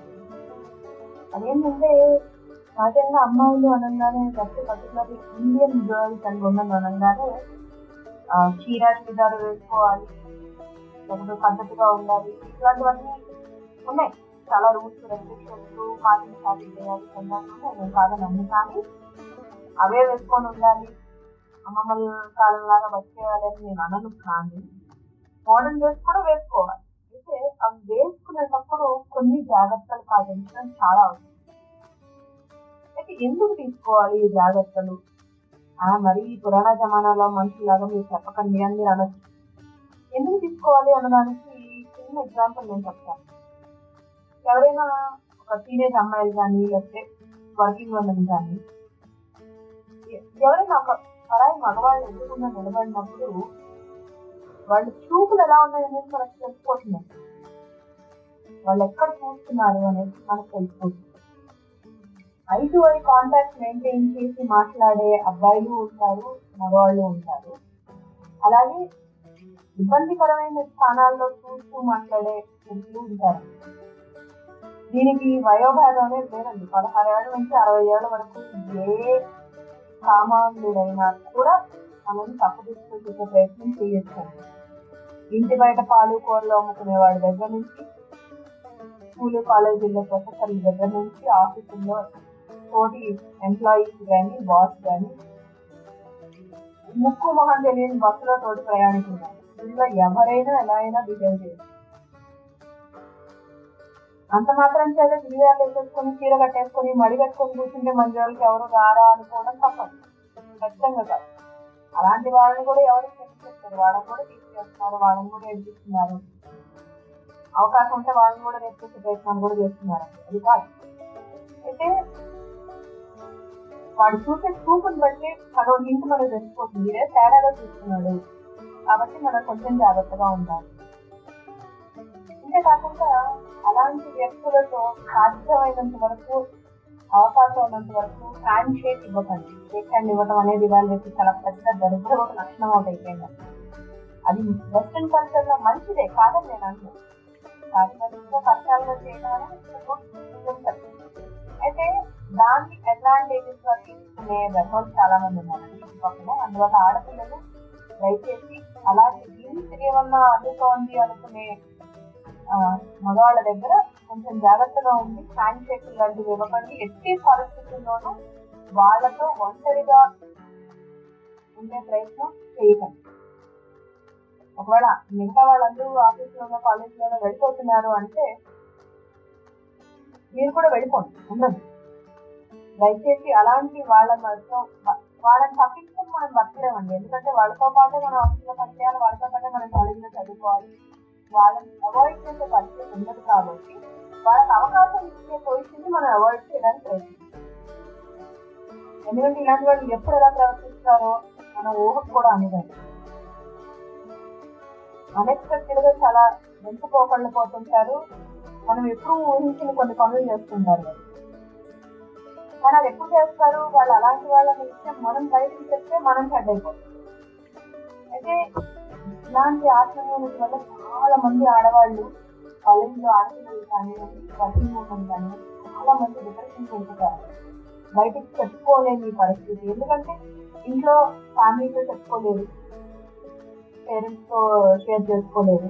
అదేంటంటే సహజంగా అమ్మాయిలు అనగానే just particular Indian girls and women అనగానే ఆ, చీర చూడారు వేసుకోవాలి లేకపోతే పద్ధతిగా ఉండాలి ఇట్లాంటివన్నీ ఉన్నాయి చాలా రూల్స్ రెస్ట్రిక్షన్స్ పాటించాలి చేయాలి చెందాలి నేను కాదనండి కానీ అవే వేసుకొని ఉండాలి అమ్మమ్మల కాలంలాగా బతికేయాలి అని నేను అనను కానీ మోడర్న్ డ్రెస్ కూడా వేసుకోవాలి అయితే అవి వేసుకునేటప్పుడు కొన్ని జాగ్రత్తలు పాటించడం చాలా అవసరం అయితే ఎందుకు తీసుకోవాలి ఈ జాగ్రత్తలు ఆ మరి ఈ పురాణ జమానాలో మనుషులాగా మీరు చెప్పకండి అని మీరు అనొచ్చు ఎందుకు తీసుకోవాలి అనడానికి చిన్న ఎగ్జాంపుల్ నేను చెప్తాను ఎవరైనా ఒక టీనేజ్ అమ్మాయిలు కానీ లేకపోతే వర్కింగ్ ఉమెన్ కానీ ఎ- ఎవరైనా ఒక పరాయి మగవాళ్ళు ఎదురుకుండా నిలబడినప్పుడు వాళ్ళ చూపులు ఎలా ఉన్నాయనేది మనకు తెలిసిపోతుంది వాళ్ళు ఎక్కడ చూస్తున్నారు అనేది మనకు తెలిసిపోతుంది eye to eye contact maintain చేసి మాట్లాడే అబ్బాయిలు ఉంటారు మగవాళ్ళు ఉంటారు అలాగే ఇబ్బందికరమైన స్థానాల్లో చూస్తూ మాట్లాడే వ్యక్తులు ఉంటారు దీనికి వయోభేదం అనేది లేదండి పదహారు ఏళ్ళ నుంచి అరవై ఏళ్ళ వరకు ఏ సామాన్యుడైనా కూడా మనల్ని తప్పుదిస్తూ చూసే ప్రయత్నం చేయొచ్చు ఇంటి బయట పాలు కూరలు అమ్ముకునే వాడి దగ్గర నుంచి స్కూల్ కాలేజీల్లో ప్రొఫెసర్ల దగ్గర నుంచి ఆఫీసుల్లో తోటి ఎంప్లాయీస్ కానీ బాస్ కానీ ముక్కు మొహం తెలియని బస్సులో తోటి ప్రయాణికులు కానీ ఇందులో ఎవరైనా ఎలా అయినా బిహేవ్ చేయొచ్చు అంత మాత్రం చేత గిరిజాలు వేసేసుకొని చీర కట్టేసుకొని మడి కట్టుకొని కూర్చుంటే మంచి వాళ్ళకి ఎవరు రారా అనుకోవడం తప్పదు ఖచ్చితంగా కాదు అలాంటి వాళ్ళని కూడా ఎవరు చేస్తారు వాళ్ళని కూడా తీసుకెళ్తున్నారు వాళ్ళని కూడా ఎదిగిస్తున్నారు అవకాశం ఉంటే వాళ్ళని కూడా నేర్పించే ప్రయత్నం కూడా చేస్తున్నారు అది కాదు అయితే వాడు చూసే చూపుని బట్టి సగం హింట్ మనకు తెలిసిపోతుంది ఇదే తేడాగా చూస్తున్నాడు కాబట్టి మనం కొంచెం జాగ్రత్తగా ఉండాలి ఇంతే కాకుండా అలాంటి వ్యక్తులతో సాధ్యమైనంత వరకు అవకాశం ఉన్నంత వరకు హ్యాండ్ షేక్ ఇవ్వకండి షేక్ హ్యాండ్ ఇవ్వడం అనేది వాళ్ళ రేపు చాలా పెద్ద దరిద్ర ఒక లక్షణం ఒకటి అయిపోయింది అది వెస్ట్రన్ కల్చర్ లో మంచిదే కాదని నేను అంటున్నాను కాకపోతే పరిచయాలుగా చేయడం అనేది concept. అయితే దాన్ని అడ్వాంటేజెస్ గా తీసుకునే వెర్హోల్ చాలా మంది ఉన్నారండి చుట్టుపక్కల అందువల్ల ఆడపిల్లలు దయచేసి అలాంటి జీన్స్ ఏమన్నా అందుతోంది అనుకునే ఆ, మగవాళ్ళ దగ్గర కొంచెం జాగ్రత్తగా ఉండి హ్యాండ్ షేక్ లాంటివి ఇవ్వకండి ఎట్టి పరిస్థితుల్లోనూ వాళ్ళతో ఒంటరిగా ఉండే ప్రయత్నం చేయకండి ఒకవేళ మిగతా వాళ్ళందరూ ఆఫీస్లోనో కాలేజ్లోనో వెళ్ళిపోతున్నారు అంటే మీరు కూడా వెళ్ళిపోండి ఉండదు దయచేసి అలాంటి వాళ్ళ మధ్య వాళ్ళని తప్పించుకొని మనం బతకలేమండి ఎందుకంటే వాళ్ళతో పాటే మనం ఆఫీస్లో పనిచేయాలి వాళ్ళతో పాటే మనం కాలేజీలో చదువుకోవాలి వాళ్ళని అవాయిడ్ చేసే పరిస్థితి ఉండదు కాబట్టి వాళ్ళకి అవకాశం ఇచ్చే పొజిషన్ మనం అవాయిడ్ చేయడానికి ప్రయత్నించాలి ఎందుకంటే ఇలాంటి వాళ్ళు ఎప్పుడు ఎలా ప్రవర్తిస్తారో మన ఊహకు కూడా అనుకోండి అన్ఎక్స్పెక్టెడ్ గా చాలా వెంటుపోకళ్ళు పోతుంటారు మనం ఎప్పుడు ఊహించిన కొన్ని పనులు చేస్తుంటారు వాళ్ళు. కానీ అది ఎప్పుడు చేస్తారు వాళ్ళు అలాంటి వాళ్ళని విషయం మనం బయటకు చెప్తే మనం చెడ్డ అయిపోతాం అయితే ఇలాంటి ఆత్మీయత వల్ల చాలా మంది ఆడవాళ్ళు కాలేజీలో ఆడపిల్లలు కానివ్వండి వర్కింగ్ ఉమెన్ కానివ్వండి చాలా మంది డిప్రెషన్ చెందుతారు బయటికి చెప్పుకోలేని పరిస్థితి ఎందుకంటే ఇంట్లో ఫ్యామిలీతో చెప్పుకోలేదు పేరెంట్స్ తో షేర్ చేసుకోలేదు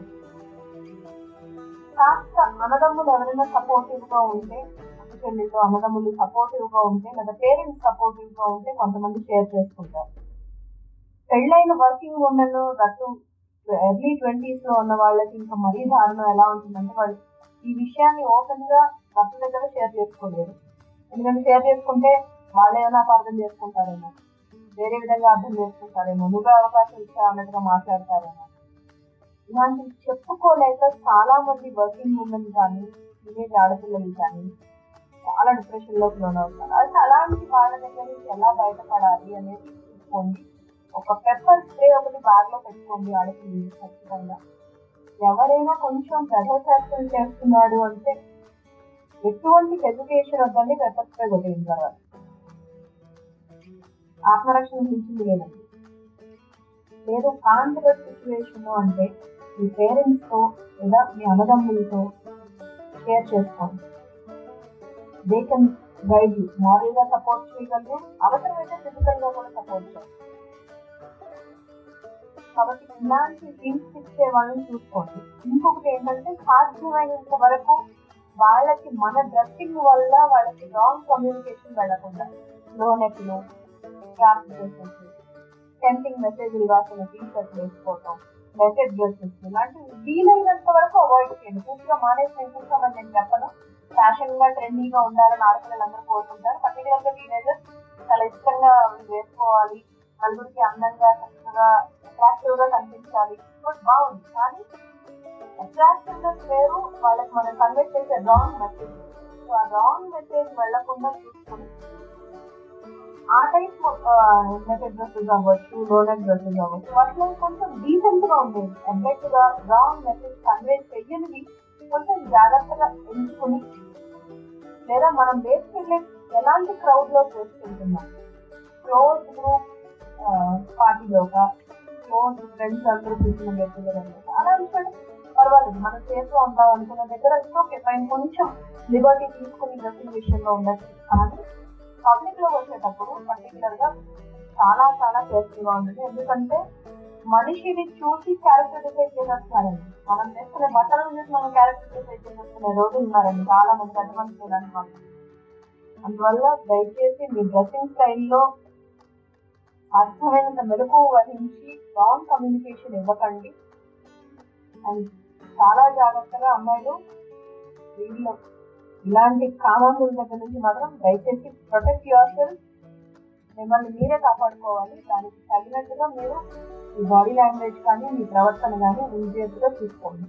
కాస్త అన్నదమ్ములు ఎవరైనా సపోర్టివ్ గా ఉంటే చెల్లితో అన్నదమ్ములు సపోర్టివ్ గా ఉంటే లేదా పేరెంట్స్ సపోర్టివ్ గా ఉంటే కొంతమంది షేర్ చేసుకుంటారు పెళ్ళైన వర్కింగ్ ఉమెన్ గట్టు ఎర్లీ ట్వంటీస్ లో ఉన్న వాళ్ళకి ఇంకా మరీ దారుణం ఎలా ఉంటుందంటే వాళ్ళు ఈ విషయాన్ని ఓపెన్ గా భర్త దగ్గర షేర్ చేసుకోలేరు ఎందుకంటే షేర్ చేసుకుంటే వాళ్ళు ఏమైనా అపార్థం చేసుకుంటారేమో వేరే విధంగా అర్థం చేసుకుంటారేమో నువ్వే అవకాశం ఇచ్చా అన్నట్టుగా మాట్లాడతారేమో ఇలాంటివి చెప్పుకోలేక చాలా మంది వర్కింగ్ ఉమెన్ కానీ టీనేజ్ ఆడపిల్లలు కానీ చాలా డిప్రెషన్ లోకి లోనవుతారు అయితే అలాంటి వాళ్ళ దగ్గర నుంచి ఎలా బయటపడాలి అనేది చూసుకోండి ఒక పెప్పర్ స్ప్రే ఒకటి బ్యాగ్ లో పెట్టుకోండి ఆడపిల్లలు ఖచ్చితంగా ఎవరైనా కొంచెం ప్రజాశాస్త్రం చేస్తున్నాడు అంటే ఎటువంటి ఎడ్యుకేషన్ వద్దండి పెప్పర్ స్ప్రే కొట్టేసిన తర్వాత ఆత్మరక్షణ మించింది లేదండి లేదు కాంట్రవర్ట్ సిచ్యువేషన్ అంటే మీ పేరెంట్స్ తో లేదా మీ అన్నదమ్ములతో షేర్ చేసుకోండి they can guide you moral గా సపోర్ట్ చేయగలరు అవసరమైతే ఫిజికల్ గా కూడా సపోర్ట్ చేయగలరు కాబట్టి ఇలాంటి హింట్స్ ఇచ్చే వాళ్ళని చూసుకోండి ఇంకొకటి ఏంటంటే సాధ్యమైనంత వరకు వాళ్ళకి మన డ్రెస్సింగ్ వల్ల వాళ్ళకి రాంగ్ కమ్యూనికేషన్ వెళ్ళకుండా లో నెక్లు క్రాఫ్ట్ డ్రెస్సెస్ టెంపింగ్ మెసేజ్లు రాసిన టీ షర్ట్లు వేసుకోవటం లెటెడ్ డ్రెస్సెస్ ఇలాంటివి వీలైనంత వరకు అవాయిడ్ చేయండి పూర్తిగా మానేసి నేను కూర్చోమని నేను చెప్పను ఫ్యాషన్ గా ట్రెండీగా ఉండాలని ఆడపిల్లలందరూ కోరుకుంటారు పర్టికులర్ గా టీనేజర్స్ చాలా ఇష్టంగా వేసుకోవాలి నలుగురికి అందంగా చక్కగా అట్రాక్టివ్ గా కనిపించాలి బట్ బాగుంది కానీ అట్రాక్టివ్నెస్ వేరు వాళ్ళకి మనం కన్వెక్ట్ చేసే రాంగ్ మెసేజ్ సో ఆ రాంగ్ మెసేజ్ వెళ్లకుండా చూసుకుని ఆ టైప్ నెకెడ్ డ్రెస్సెస్ అవ్వచ్చు లోనెడ్ డ్రెస్సెస్ అవ్వచ్చు వాటిలో కొంచెం డీసెంట్ గా ఉండేది ఎగ్జాక్ట్ గా రాంగ్ మెసేజ్ కన్వే చెయ్యనిది కొంచెం జాగ్రత్తగా ఎంచుకుని లేదా మనం వేసుకెళ్ళే ఎలాంటి క్రౌడ్ లో వేసుకెళ్తున్నాం క్లోజ్ గ్రూప్ పార్టీలోక క్లోజ్ ఫ్రెండ్స్ అందరూ కూర్చున్న వ్యక్తులు అలా విషయాలు పర్వాలేదు మనం సేఫ్ ఉంటాం అనుకున్న దగ్గర ఓకే పైన కొంచెం లిబర్టీ తీసుకుని డ్రెస్సింగ్ విషయంలో ఉండదు కానీ పబ్లిక్ లో వచ్చేటప్పుడు పర్టికులర్ గా చాలా చాలా కేర్ఫుల్ గా ఉంటుంది ఎందుకంటే మనిషిని చూసి క్యారెక్టర్ డిసైడ్ చేసేస్తున్నారండి మనం వేసుకునే బట్టలను చూసి మనం క్యారెక్టర్ డిసైడ్ చేసేసుకునే రోజులు ఉన్నారండి చాలా మంది పెద్ద మంది ఇలాంటి వాళ్ళు అందువల్ల దయచేసి మీ డ్రెస్సింగ్ స్టైల్లో అర్థమైనంత మెలకు వహించి రాంగ్ కమ్యూనికేషన్ ఇవ్వకండి అండ్ చాలా జాగ్రత్తగా అమ్మాయిలు వీళ్ళు ఇలాంటి కామాంగుల దగ్గర నుంచి మాత్రం దయచేసి ప్రొటెక్ట్ యువర్ సెల్ఫ్ మిమ్మల్ని మీరే కాపాడుకోవాలి దానికి తగినట్టుగా మీరు మీ బాడీ లాంగ్వేజ్ కానీ మీ ప్రవర్తన కానీ ఇమీడియట్గా చూసుకోండి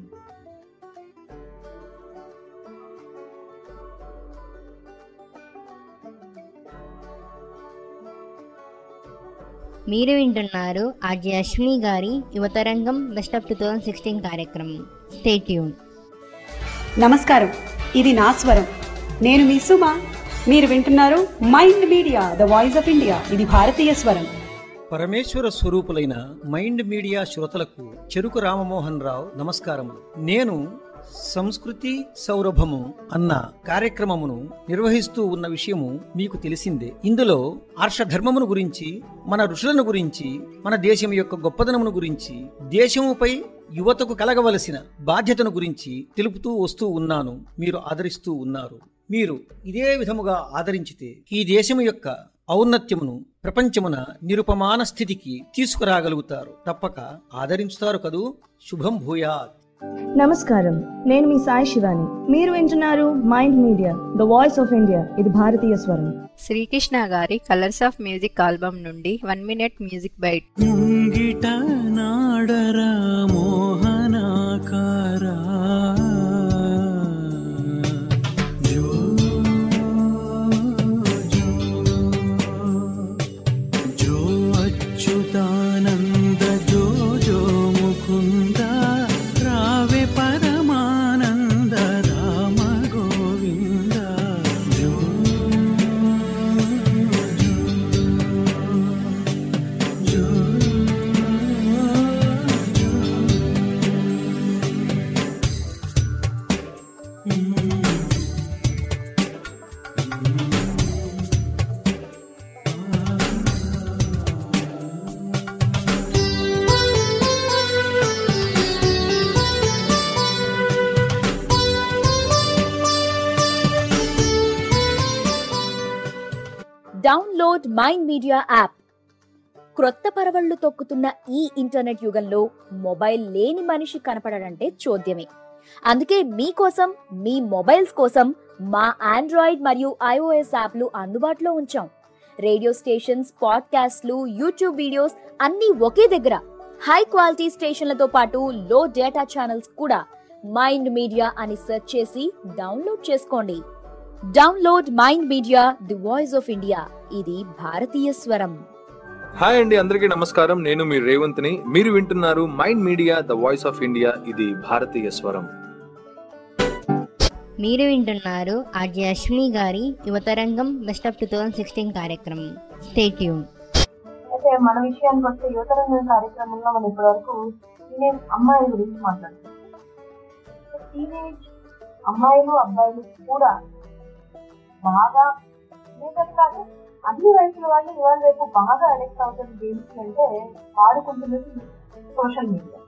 మీరు వింటున్నారు ఆర్జే అశ్విని గారి Yuvatarangam best of two thousand sixteen కార్యక్రమం స్టే ట్యూన్ నమస్కారం ఇది నా స్వరం నేను మీ సుమ మీరు వింటున్నారు mind media the voice of India ఇది భారతీయ స్వరం పరమేశ్వర స్వరూపులైన మైండ్ మీడియా శ్రోతలకు చెరుకు రామమోహన్ రావు నమస్కారములు నేను సంస్కృతి సౌరభము అన్న కార్యక్రమమును నిర్వహిస్తూ ఉన్న విషయము మీకు తెలిసిందే ఇందులో ఆర్షధర్మమును గురించి మన ఋషులను గురించి మన దేశం యొక్క గొప్పదనమును గురించి దేశముపై యువతకు కలగవలసిన బాధ్యతను గురించి తెలుపుతూ వస్తూ ఉన్నాను మీరు ఆదరిస్తూ ఉన్నారు మీరు ఇదే విధముగా ఆదరించితే ఈ దేశము యొక్క ఔన్నత్యమును ప్రపంచమున నిరుపమాన స్థితికి తీసుకురాగలుగుతారు తప్పక ఆదరించుతారు కదూ శుభం భూయాత్ నమస్కారం నేను మీ సాయి శివాని మీరు వింటున్నారు mind media the voice of India ఇది భారతీయ స్వరం శ్రీకృష్ణ గారి కలర్స్ ఆఫ్ మ్యూజిక్ ఆల్బమ్ నుండి వన్ మినిట్ మ్యూజిక్ బైట్ ముంగిట నాడరా మోహనాకారా జో జో అచ్యుతానంద జో జో ముకుంద రావే పరమానంద రామ గోవింద జో జో డౌన్లోడ్ మైండ్ మీడియా యాప్ క్రొత్త పరవళ్లు తొక్కుతున్న ఈ ఇంటర్నెట్ యుగంలో మొబైల్ లేని మనిషి కనపడడంటే చోద్యమే అందుకే మీకోసం మీ మొబైల్స్ కోసం మా ఆండ్రాయిడ్ మరియు ఐఓఎస్ యాప్లు అందుబాటులో ఉంచాం రేడియో స్టేషన్స్ పాడ్కాస్ట్లు యూట్యూబ్ వీడియోస్ అన్నీ ఒకే దగ్గర హై క్వాలిటీ స్టేషన్లతో పాటు లో డేటా ఛానల్స్ కూడా మైండ్ మీడియా అని సెర్చ్ చేసి డౌన్లోడ్ చేసుకోండి download mind media the voice of India ఇది భారతీయ స్వరం హాయ్ అండి అందరికీ నమస్కారం నేను మీ రేవంత్ని మీరు వింటున్నారు mind media the voice of India ఇది భారతీయ స్వరం మీరు వింటున్నారు ఆర్జే అశ్విని గారి Yuvatarangam best of two thousand sixteen కార్యక్రమం స్టే ట్యూన్ అయితే మన విషయానికి వస్తే యువతరంగం కార్యక్రమంలో మనం ఇప్పటివరకు టీనేజ్ అమ్మాయిల గురించి మాట్లాడుతున్నాం టీనేజ్ అమ్మాయిలు అబ్బాయిలు కూడా బాగా టీనేజర్ కాదు అన్ని వయసుల వాళ్ళు ఇవాళ రేపు బాగా అడిక్ట్ అవుతున్న గేమ్స్ అంటే ఆడుకుంటున్నది సోషల్ మీడియా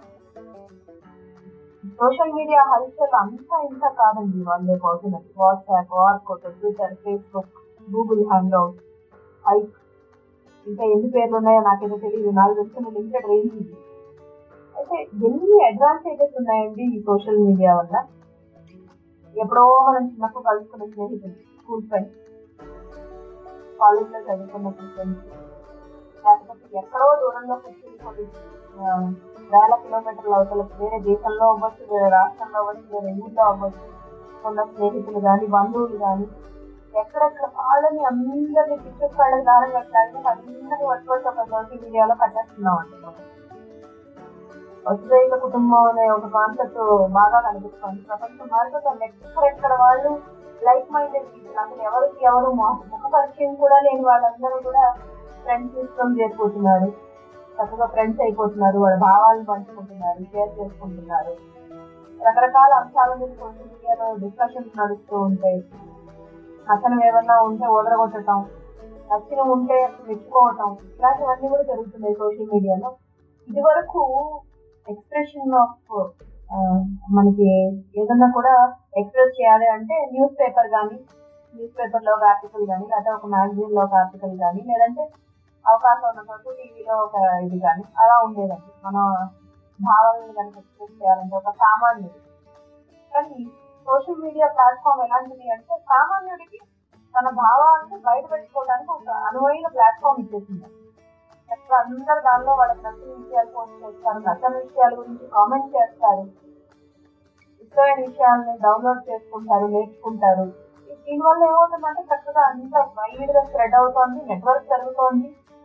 సోషల్ మీడియా హల్చల్ అంతా ఇంత కాదండి వాళ్ళు రేపు అవుతున్నది WhatsApp Orkut Twitter Facebook Google hang out Hike ఇంకా ఎన్ని పేర్లు ఉన్నాయో నాకైతే తెలియదు నాకు తెలిసిన లిమిటెడ్ రేంజ్ ఇది అయితే ఎన్ని అడ్వాంటేజెస్ ఉన్నాయండి ఈ సోషల్ మీడియా వల్ల ఎప్పుడో మనం చిన్నప్పుడు కలుసుకున్న స్నేహితులు స్కూల్ ఫ్రెండ్స్ కాలేజ్లో చదువుకున్నప్పుడు ఫ్రెండ్స్ లేకపోతే ఎక్కడో దూరంలో కూర్చుని కొన్ని ఆ, వేల కిలోమీటర్ల అవతల వేరే దేశంలో అవ్వచ్చు వేరే రాష్ట్రంలో అవ్వచ్చు వేరే ఊళ్ళో అవ్వచ్చు ఉన్న స్నేహితులు కానీ బంధువులు కానీ ఎక్కడెక్కడ వాళ్ళని అందరినీ పిక్చర్ వాళ్ళకి దారం కట్టడానికి అందరినీ పట్టుకోవచ్చు ఒక సోషల్ మీడియాలో కట్టేస్తున్నాం అంటున్నాం వసుదైక కుటుంబం అనే ఒక కాన్సెప్ట్ బాగా కనిపిస్తుంది ప్రపంచం మారుతుంది ఎక్కడెక్కడ వాళ్ళు లైక్ మైండెడ్ పీపుల్ అసలు ఎవరికి ఎవరు మొహ- ముఖ పరిచయం కూడా లేని వాళ్ళందరూ కూడా ఫ్రెండ్స్ సిస్టమ్ చేరిపోతున్నారు చక్కగా ఫ్రెండ్స్ అయిపోతున్నారు వాళ్ళ భావాలను పంచుకుంటున్నారు షేర్ చేసుకుంటున్నారు రకరకాల అంశాల మీద సోషల్ మీడియాలో డిస్కషన్స్ నడుస్తూ ఉంటాయి నచ్చనివి ఏమన్నా ఉంటే ఓదరగొట్టడం నచ్చిన ఉంటే మెచ్చుకోవటం ఇలాంటివన్నీ కూడా జరుగుతున్నాయి సోషల్ మీడియాలో ఇది వరకు ఎక్స్ప్రెషన్ ఆఫ్ మనకి ఏదన్నా కూడా ఎక్స్ప్రెస్ చేయాలి అంటే న్యూస్ పేపర్ కానీ న్యూస్ పేపర్ లో ఒక ఆర్టికల్ కానీ లేకపోతే ఒక మ్యాగజైన్ లో ఒక ఆర్టికల్ కానీ లేదంటే అవకాశం ఉన్న చోటు టీవీలో ఒక ఇది కానీ అలా ఉండేదండి మన భావాలను కనుక ఎక్స్ప్రెస్ చేయాలంటే ఒక సామాన్యుడు కానీ సోషల్ మీడియా ప్లాట్ఫామ్ ఎలాంటిది అంటే సామాన్యుడికి తన భావాలను బయట పెట్టుకోవడానికి ఒక అనువైన ప్లాట్ఫామ్ ఇచ్చేసింది అసలు అందరు దానిలో వాళ్ళకి నచ్చిన విషయాలు పోస్ట్ చేస్తారు నచ్చని విషయాల గురించి కామెంట్ చేస్తారు ఇష్టమైన విషయాలను డౌన్లోడ్ చేసుకుంటారు నేర్చుకుంటారు దీనివల్ల ఏమవుతుందంటే చక్కగా అంత వైడ్ గా స్ప్రెడ్ అవుతోంది నెట్వర్క్ పెరుగుతోంది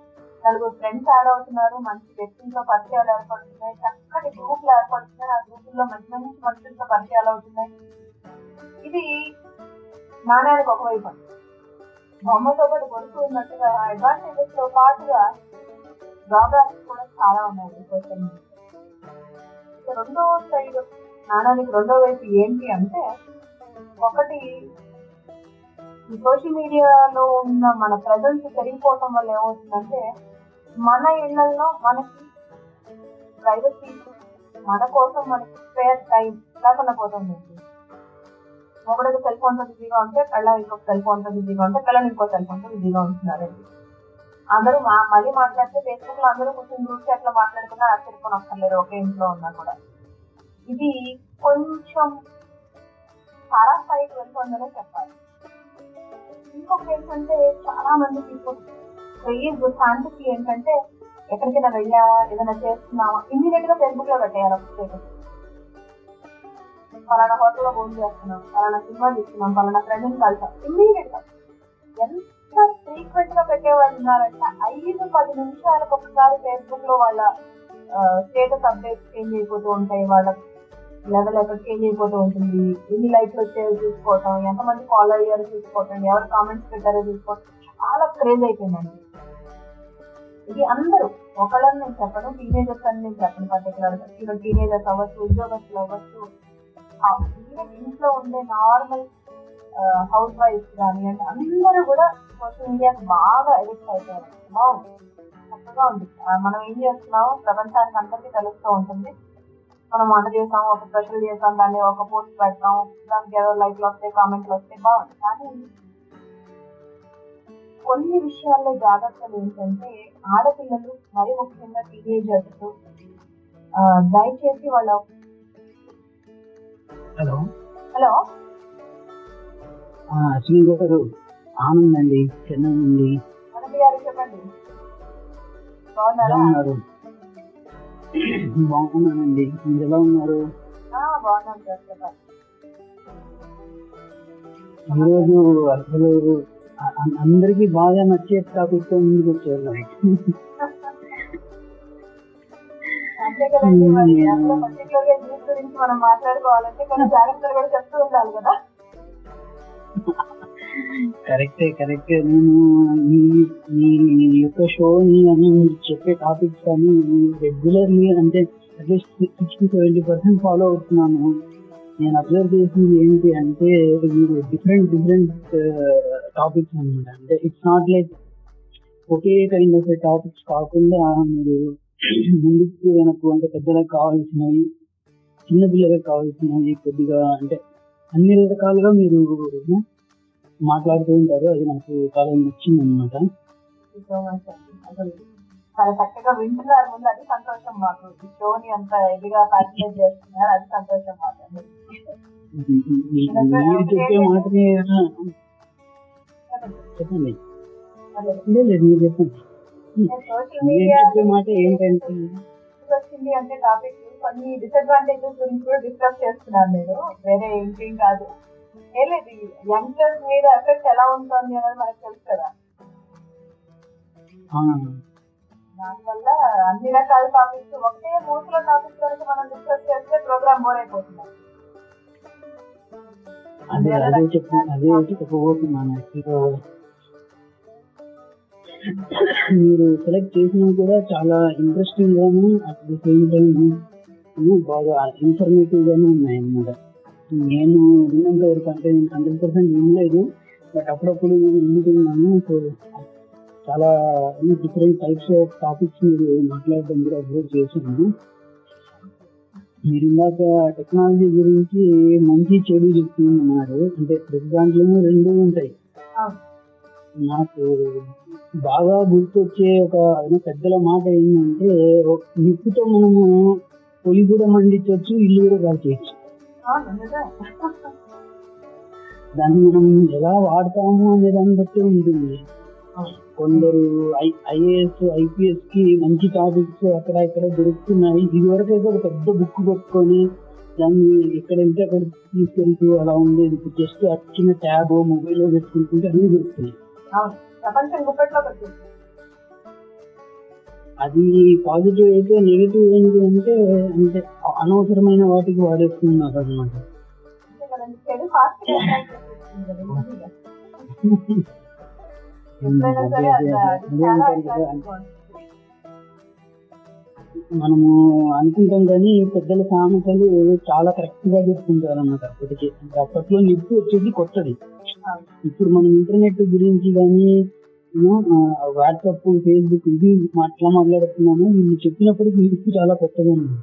నలుగురు ఫ్రెండ్స్ యాడ్ అవుతున్నారు మంచి వ్యక్తులతో పరిచయాలు ఏర్పడుతున్నాయి చక్కటి గ్రూపులు ఏర్పడుతున్నాయి ఆ గ్రూపుల్లో మంచి మంచి మనుషులతో పరిచయాలు అవుతున్నాయి ఇది నాణ్యానికి ఒకవైపు అండి బొమ్మతో పాటు గొలుసు ఉన్నట్టుగా అడ్వాంటేజెస్ తో పాటుగా డ్రాబ్యాక్స్ కూడా చాలా ఉన్నాయి సోషల్ మీడియా ఇక రెండో సైడ్ నాణానికి రెండో వైపు ఏంటి అంటే ఒకటి ఈ సోషల్ మీడియాలో ఉన్న మన ప్రజెన్స్ పెరిగిపోవటం వల్ల ఏమవుతుందంటే మన ఇళ్లలో మనకి ప్రైవసీ మన కోసం మనకి స్పేర్ టైం లేకుండా పోతుంది ఒకరికి సెల్ ఫోన్ తో బిజీగా ఉంటే కళ్ళ ఇంకొక సెల్ ఫోన్ తో బిజీగా ఉంటే కళ్ళని ఇంకో సెల్ ఫోన్ తో బిజీగా ఉంటున్నారండి అందరూ మా మళ్ళీ మాట్లాడితే ఫేస్బుక్ లో అందరూ కూర్చొని గ్రూప్ చాట్ లో మాట్లాడుకున్నా ఆశ్చర్యపోని అక్కర్లేదు ఒకే ఇంట్లో ఉన్నా కూడా ఇది కొంచెం చాలా స్థాయికి వెళ్తుందనే చెప్పాలి ఇంకొకటి ఏంటంటే చాలా మంది పీపుల్ క్రేజ్ ఫ్యాంటసీ ఏంటంటే ఎక్కడికైనా వెళ్ళావా ఏదైనా చేస్తున్నావా ఇమీడియట్ గా ఫేస్బుక్ లో పెట్టేయాలి ఒక స్టేటస్ పలానా హోటల్లో భోజనం చేస్తున్నాం పలానా సినిమా చూస్తున్నాం పలానా ఫ్రెండ్ని కలిసాం ఇమీడియట్ గా ఎంత ఫ్రీక్వెంట్ గా పెట్టేవాళ్ళు ఉన్నారంటే ఐదు పది నిమిషాలకు ఒకసారి ఫేస్బుక్ లో వాళ్ళ స్టేటస్ అప్డేట్స్ చేంజ్ అయిపోతూ ఉంటాయి వాళ్ళ లెవెల్ ఎక్కడ చేంజ్ అయిపోతూ ఉంటుంది ఎన్ని లైక్స్ వచ్చాయో చూసుకోవటం ఎంతమంది ఫాలో అయ్యారో చూసుకోవటం ఎవరు కామెంట్స్ పెట్టారో చూసుకోవటం చాలా క్రేజ్ అయిపోయిందండి ఇది అందరూ ఒకళ్ళని నేను చెప్పను టీనేజర్స్ అని నేను చెప్పను పర్టికులర్ గా ఈవెన్ టీనేజర్స్ అవ్వచ్చు ఉద్యోగస్తులు అవ్వచ్చు ఈవెన్ ఇంట్లో ఉండే నార్మల్ హౌస్ వైఫ్స్ కానివ్వండి అందరూ కూడా సోషల్ మీడియాకి బాగా ఎడిక్ట్ అయిపోయారు బాగుంది చక్కగా ఉంది ఆ, మనం ఏం చేస్తున్నామో ప్రపంచానికి అందరికీ తెలుస్తూ ఉంటుంది మనం వంట చేసాం ఒక స్పెషల్ చేసాం దాన్ని ఒక పోస్ట్ పెడతాం దానికి ఏదో లైక్లు వస్తాయి కామెంట్లు వస్తాయి బాగుంది కానీ కొన్ని విషయాల్లో జాగ్రత్తలు ఏంటంటే ఆడపిల్లలు మరి ముఖ్యంగా టీనేజర్స్ దయచేసి వాళ్ళ హలో హలో ఆ, అశ్విని గారు ఆనంద్ అండి చెన్నై నుండి మనకి గారు చెప్పండి బాగున్నారా ఎలా ఉన్నారు బాగున్నానండి మీరు ఎలా ఉన్నారు ఆ, బాగున్నాను సార్ చెప్పండి ఈరోజు అసలు అ- అ- అందరికీ బాగా నచ్చే టాపిక్ తో ముందుకు వచ్చారు మరి. అంతే కదండి మరి అందులో పర్టికులర్ గా న్యూస్ గురించి మనం మాట్లాడుకోవాలంటే కొన్ని జాగ్రత్తలు కూడా చెప్తూ ఉండాలి కదా కరెక్టే కరెక్టే నేను మీ మీ యొక్క షోని అని మీరు చెప్పే టాపిక్స్ కానీ రెగ్యులర్లీ అంటే at least sixty seventy percent follow అవుతున్నాను నేను అబ్జర్వ్ చేసింది ఏంటి అంటే మీరు డిఫరెంట్ డిఫరెంట్ టాపిక్స్ అనమాట అంటే ఇట్స్ నాట్ లైక్ ఒకే కైండ్ ఆఫ్ టాపిక్స్ కాకుండా మీరు ముందుకు వెనక్కు అంటే పెద్దలకు కావాల్సినవి చిన్న పిల్లలకు కావాల్సినవి కొద్దిగా అంటే అన్ని రకాలుగా మీరు మాట్లాడుతూ ఉంటారు అది నాకు చాలా నచ్చింది అనమాట సో మచ్ అండి అసలు చాలా చక్కగా వింటున్నారు ముందు అది సంతోషం మాకు ఈ షోని అంత ఇదిగా పార్టిసిపేట్ చేస్తున్నారు అది సంతోషం మాకు అండి. మీరు చెప్పే మాటని చెప్పండి అదే. లేదు లేదు మీరు చెప్పండి నేను సోషల్ మీరు మీడియా చెప్పే మాట ఏంటంటే వచ్చింది అంటే టాపిక్ కొన్ని డిసడ్వాంటేజెస్ గురించి కూడా డిస్కస్ చేస్తున్నారు మీరు వేరే ఇంకేం కాదు ఏం లేదు యంగ్స్టర్స్ మీద ఎఫెక్ట్ ఎలా ఉంటుంది అనేది మనకు తెలుసు కదా ఆ, దానివల్ల అన్ని రకాల టాపిక్స్ ఒకటే మూసుల టాపిక్ గురించి మనం డిస్కస్ చేస్తే ప్రోగ్రామ్ బోర్ అయిపోతుంది అదే అదే చెప్పు అదే చెప్పబోతున్నాను యాక్చువల్గా మీరు సెలెక్ట్ చేసినవి కూడా చాలా ఇంట్రెస్టింగ్ గాను అట్ ది సేమ్ టైం బాగా ఇన్ఫర్మేటివ్ గాను ఉన్నాయి అన్నమాట నేను విన్నంత వరకు అంటే నేను హండ్రెడ్ పర్సెంట్ వినలేదు బట్ అప్పుడప్పుడు వింటున్నాను సో చాలా డిఫరెంట్ టైప్స్ ఆఫ్ టాపిక్స్ మీరు మాట్లాడడం కూడా అబ్జర్వ్ చేశాను మీరు ఇందాక టెక్నాలజీ గురించి మంచి చెడు చెప్తున్నారు అంటే ప్రతి దాంట్లోనూ రెండు ఉంటాయి నాకు బాగా గుర్తొచ్చే ఒక ఏదో పెద్దల మాట ఏంటంటే ఒక నిప్పుతో మనము పొలి కూడా మండించవచ్చు ఇల్లు కూడా కాల్చేయచ్చు అవును నిజమే దాన్ని మనం ఎలా వాడతాము అనే దాన్ని బట్టి ఉంటుంది కొందరు ఐఏఎస్ ఐపీఎస్ కి మంచి టాపిక్స్ అక్కడ ఇక్కడ దొరుకుతున్నాయి ఇదివరకు అయితే ఒక పెద్ద బుక్ పెట్టుకొని దాన్ని ఎక్కడ వెళ్తే అక్కడ తీసుకెళ్తూ అలా ఉండేది ఇప్పుడు జస్ట్ చిన్న ట్యాబ్ మొబైల్ లో పెట్టుకుంటుంటే అన్ని దొరుకుతాయి అవును ప్రపంచం గుప్పట్లో పెట్టింది అది పాజిటివ్ అయితే నెగిటివ్ ఏంటి అంటే అంటే అనవసరమైన వాటికి వాడేస్తున్నారు అనమాట అంతే కదండి చెడు ఫాస్ట్ గా అట్రాక్ట్ చేసేస్తుంది కదా ఈజీగా ఎప్పుడైనా సరే అది అది చాలా attractive గా ఉంటుంది. మనము అనుకుంటాం కానీ పెద్దల సామెతలు చాలా కరెక్ట్ గా చెప్పుకుంటారు అన్నమాట అప్పటికి అంటే అప్పట్లో నిప్పు వచ్చేది కొత్తది ఇప్పుడు మనం ఇంటర్నెట్ గురించి కానీ వాట్సాప్ ఫేస్బుక్ ఇది అట్లా మాట్లాడుతున్నాము వీళ్ళు చెప్పినప్పటికీ నిప్పు చాలా కొత్తగా ఉంది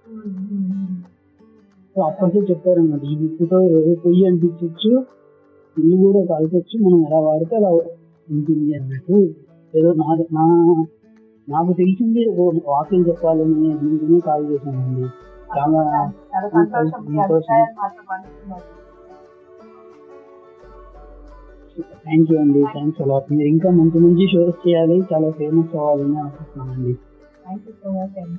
సో అప్పట్లో చెప్పారన్నమాట ఈ నిప్పుతో పొయ్యి అనిపించవచ్చు ఇల్లు కూడా కాల్చొచ్చు మనం ఎలా వాడితే అలా ఉంటుంది అన్నట్టు ఏదో నా నా నాకు తెలిసింది ఓ వాక్యం చెప్పాలని దీంట్లోనే కాల్ చేశానండి చాలా చాలా సంతోషం మీ అభిప్రాయాలు మాతో పంచుకున్నారు థ్యాంక్ యూ అండి థ్యాంక్స్ అలాట్ మీరు ఇంకా మంచి మంచి షోస్ చేయాలి చాలా ఫేమస్ అవ్వాలని ఆశిస్తున్నానండి థ్యాంక్ యూ సో మచ్ అండి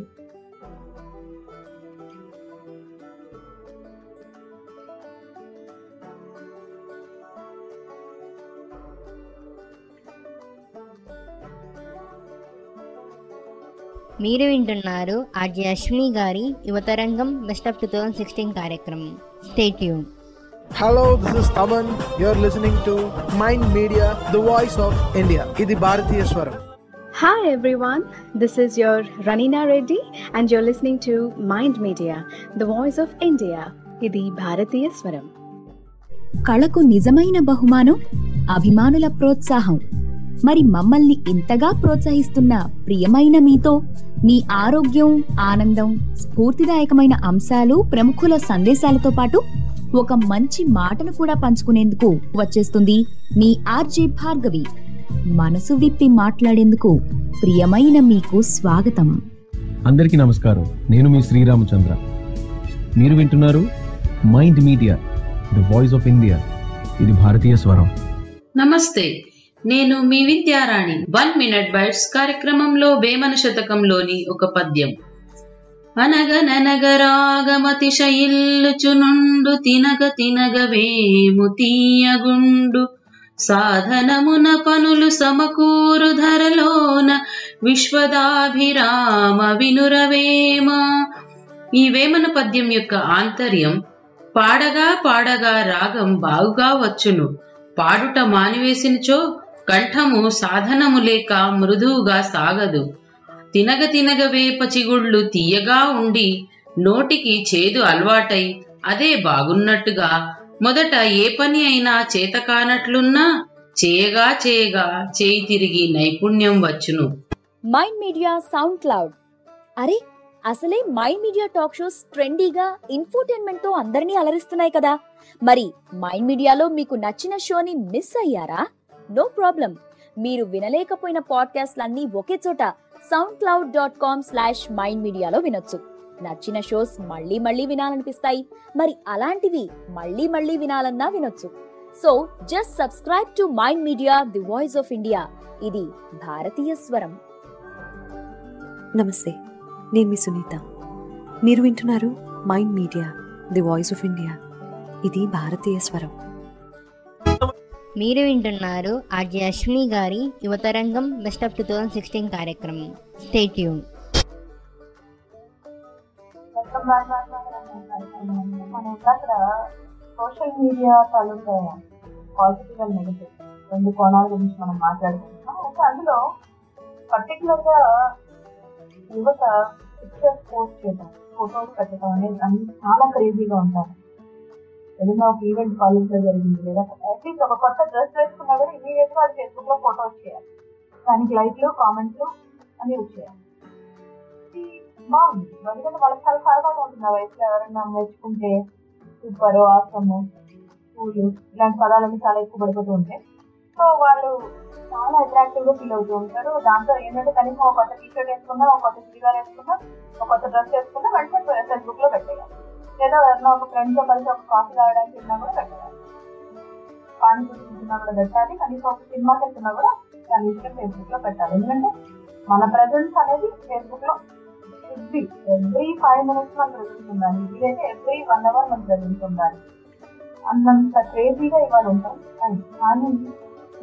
మీరు వింటున్నారు ఆర్జే అశ్విని గారి Yuvatarangam best of two thousand sixteen కార్యక్రమం స్టేట్ యూన్ Hello, this is Taman. You're listening to Mind Media, the voice of India. ఇది భారతీయ స్వరం Hi everyone, this is your Ranina Reddy and you're listening to Mind Media, the voice of India. ఇది భారతీయ స్వరం కళకు నిజమైన బహుమానం అభిమానుల ప్రోత్సాహం మరి మమ్మల్ని ఇంతగా ప్రోత్సహిస్తున్న ప్రియమైన మీతో మీ ఆరోగ్యం ఆనందం స్ఫూర్తిదాయకమైన అంశాలు ప్రముఖుల సందేశాలతో పాటు ఒక మంచి మాటను కూడా పంచుకునేందుకు వచ్చేస్తుంది మీ ఆర్జే భార్గవి మనసు విప్పి మాట్లాడేందుకు ప్రియమైన మీకు స్వాగతం అందరికీ నమస్కారం నేను మీ శ్రీరామచంద్ర మీరు వింటున్నారు mind media the voice of India ఇది భారతీయ స్వరం నమస్తే నేను మీ విద్యారాణి వన్ మినిట్ బైట్స్ కార్యక్రమంలో వేమన శతకంలోని ఒక పద్యం అనగననగరాగమతిశయిల్లుచునుండు తినగ తినగ వేము తీయగుండు సాధనమున పనులు సమకూరు ధరలోన విశ్వదాభిరామ వినురవేమ ఈ వేమన పద్యం యొక్క ఆంతర్యం పాడగా పాడగా రాగం బాగుగా వచ్చును పాడుట మానివేసినచో కంఠము సాధనము లేక మృదువుగా సాగదు తినగ తినగ వేప చిగుళ్ళు తీయగా ఉండి నోటికి చేదు అలవాటై అదే బాగున్నట్టుగా మొదట ఏ పని అయినా చేత కానట్లున్నా చేయగా చేయగా చేయి తిరిగి నైపుణ్యం వచ్చును మైండ్ మీడియా సౌండ్ క్లౌడ్ అరే అసలే మైండ్ మీడియా టాక్ షోస్ ట్రెండీగా ఇన్ఫోటైన్మెంట్ తో అందరినీ అలరిస్తున్నాయి కదా మరి మైండ్ మీడియాలో మీకు నచ్చిన షోని మిస్ అయ్యారా నో ప్రాబ్లం మీరు వినలేకపోయిన పాడ్కాస్ట్లన్నీ ఒకే చోట SoundCloud dot com slash mind మీడియాలో వినొచ్చు నచ్చిన షోస్ మళ్ళీ మళ్ళీ వినాలనిపిస్తాయి మరి అలాంటివి మళ్ళీ మళ్ళీ వినాలన్నా వినొచ్చు so just subscribe to mind media the voice of India ఇది భారతీయ స్వరం నమస్తే నేను మీ సునీత మీరు వింటున్నారు mind media the voice of India ఇది భారతీయ స్వరం మీరు వింటున్నారు ఆర్జే అశ్విని గారి Yuvatarangam best of two thousand sixteen కార్యక్రమం స్టేట్ యూన్ వెల్కమ్ బ్యాక్ మనం అక్కడ సోషల్ మీడియా తాలూకా పాజిటివ్ అండ్ నెగిటివ్ రెండు కోణాల గురించి మనం మాట్లాడుకుంటున్నాం అయితే అందులో పర్టికులర్ గా యువత పిక్చర్స్ పోస్ట్ చేయడం ఫొటోస్ పెట్టడం అనేది అన్ని చాలా క్రేజీగా ఉంటారు ఏదైనా ఒక ఈవెంట్ కాలేజ్ లో జరిగింది లేదా అట్లీస్ట్ ఒక కొత్త డ్రెస్ వేసుకున్నా కూడా ఇమీడియట్ గా అది ఫేస్బుక్ లో ఫోటో వచ్చేయాలి దానికి లైక్లు కామెంట్లు అన్ని వచ్చేయాలి ఇది బాగుంది ఎందుకంటే వాళ్ళకి చాలా సరదాగా ఉంటుంది ఆ వయసులో ఎవరైనా మెచ్చుకుంటే సూపర్ ఆసము పూలు ఇలాంటి పదాలన్నీ చాలా ఎక్కువ పడిపోతూ ఉంటాయి సో వాళ్ళు చాలా అట్రాక్టివ్ గా ఫీల్ అవుతూ ఉంటారు దాంతో ఏంటంటే కనీసం ఒక కొత్త టీ షర్ట్ వేసుకున్నా ఒక కొత్త చుడిదార్ వేసుకున్నా ఒక కొత్త డ్రెస్ వేసుకున్నా వెంటనే ఫేస్బుక్ లో పెట్టేయాలి లేదా ఎవరైనా ఒక ఫ్రెండ్ తో కలిసి ఒక కాఫీ తాగడానికి వెళ్ళినా కూడా పెట్టాలి పానీపూరి తిన్నా కూడా పెట్టాలి కనీసం ఒక సినిమాకి వెళ్తున్నా కూడా దాని విషయం ఫేస్బుక్ లో పెట్టాలి ఎందుకంటే మన ప్రజెన్స్ అనేది ఫేస్బుక్ లో ఎవ్రీ ఎవ్రీ ఫైవ్ మినిట్స్ మన ప్రజెన్స్ ఉండాలి వీలైతే ఎవ్రీ వన్ అవర్ మన ప్రజెన్స్ ఉండాలి అన్నంత క్రేజీగా ఇవాళ ఉంటాం కానీ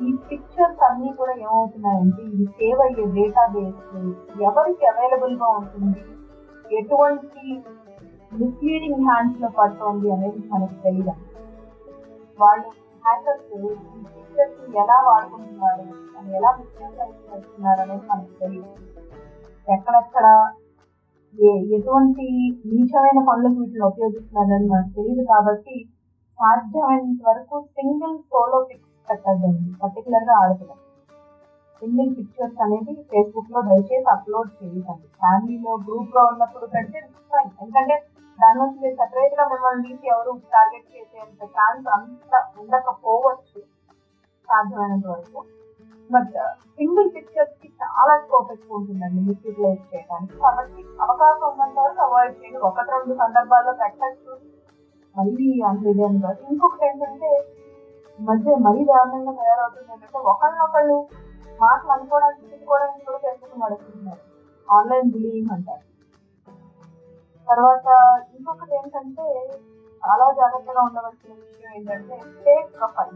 ఈ పిక్చర్స్ అన్ని కూడా ఏమవుతున్నాయంటే ఇది సేవ్ అయ్యే డేటాబేస్ ఎవరికి అవైలబుల్ గా ఉంటుంది ఎటువంటి మిస్లీడింగ్ హ్యాండ్స్ లో పడుతోంది అనేది మనకు తెలియదు వాళ్ళు హ్యాకర్స్ ఈ పిక్చర్స్ ఎలా వాడుకుంటున్నారు అని ఎలా మిస్యూజ్ చేస్తున్నారు అనేది మనకు తెలియదు ఎక్కడెక్కడ ఏ ఎటువంటి నీచమైన పనులకు వీటిని ఉపయోగిస్తున్నారని మనకు తెలియదు కాబట్టి సాధ్యమైనంత వరకు సింగిల్ సోలో పిక్స్ పెట్టద్దండి పర్టికులర్ గా ఆడపిల్ల సింగిల్ పిక్చర్స్ అనేది ఫేస్బుక్ లో దయచేసి అప్లోడ్ చేయకండి ఫ్యామిలీలో గ్రూప్ గా ఉన్నప్పుడు పెడితే fine. ఎందుకంటే దాని నుంచి మీరు సెపరేట్ గా మిమ్మల్ని తీసి ఎవరు టార్గెట్ చేసేంత ఛాన్స్ అంత ఉండకపోవచ్చు సాధ్యమైనంత వరకు బట్ సింగిల్ పిక్చర్స్ కి చాలా స్కోప్ ఎక్కువ ఉంటుందండి మిస్యూటిలైజ్ చేయడానికి కాబట్టి అవకాశం ఉన్నంత వరకు అవాయిడ్ చేయండి ఒకటి రెండు సందర్భాల్లో పెట్టచ్చు మళ్ళీ అంత ఇదేం కాదు ఇంకొకటి ఏంటంటే ఈ మధ్య మరీ దారుణంగా తయారవుతుంది ఏంటంటే ఒకళ్ళనొకళ్ళు మాటలు అనుకోవడానికి తిట్టుకోవడానికి కూడా ఫేస్బుక్ నడుస్తున్నారు ఆన్లైన్ బులింగ్ అంటారు తర్వాత ఇంకొకటి ఏంటంటే చాలా జాగ్రత్తగా ఉండవలసిన విషయం ఏంటంటే ఫేక్ ప్రొఫైల్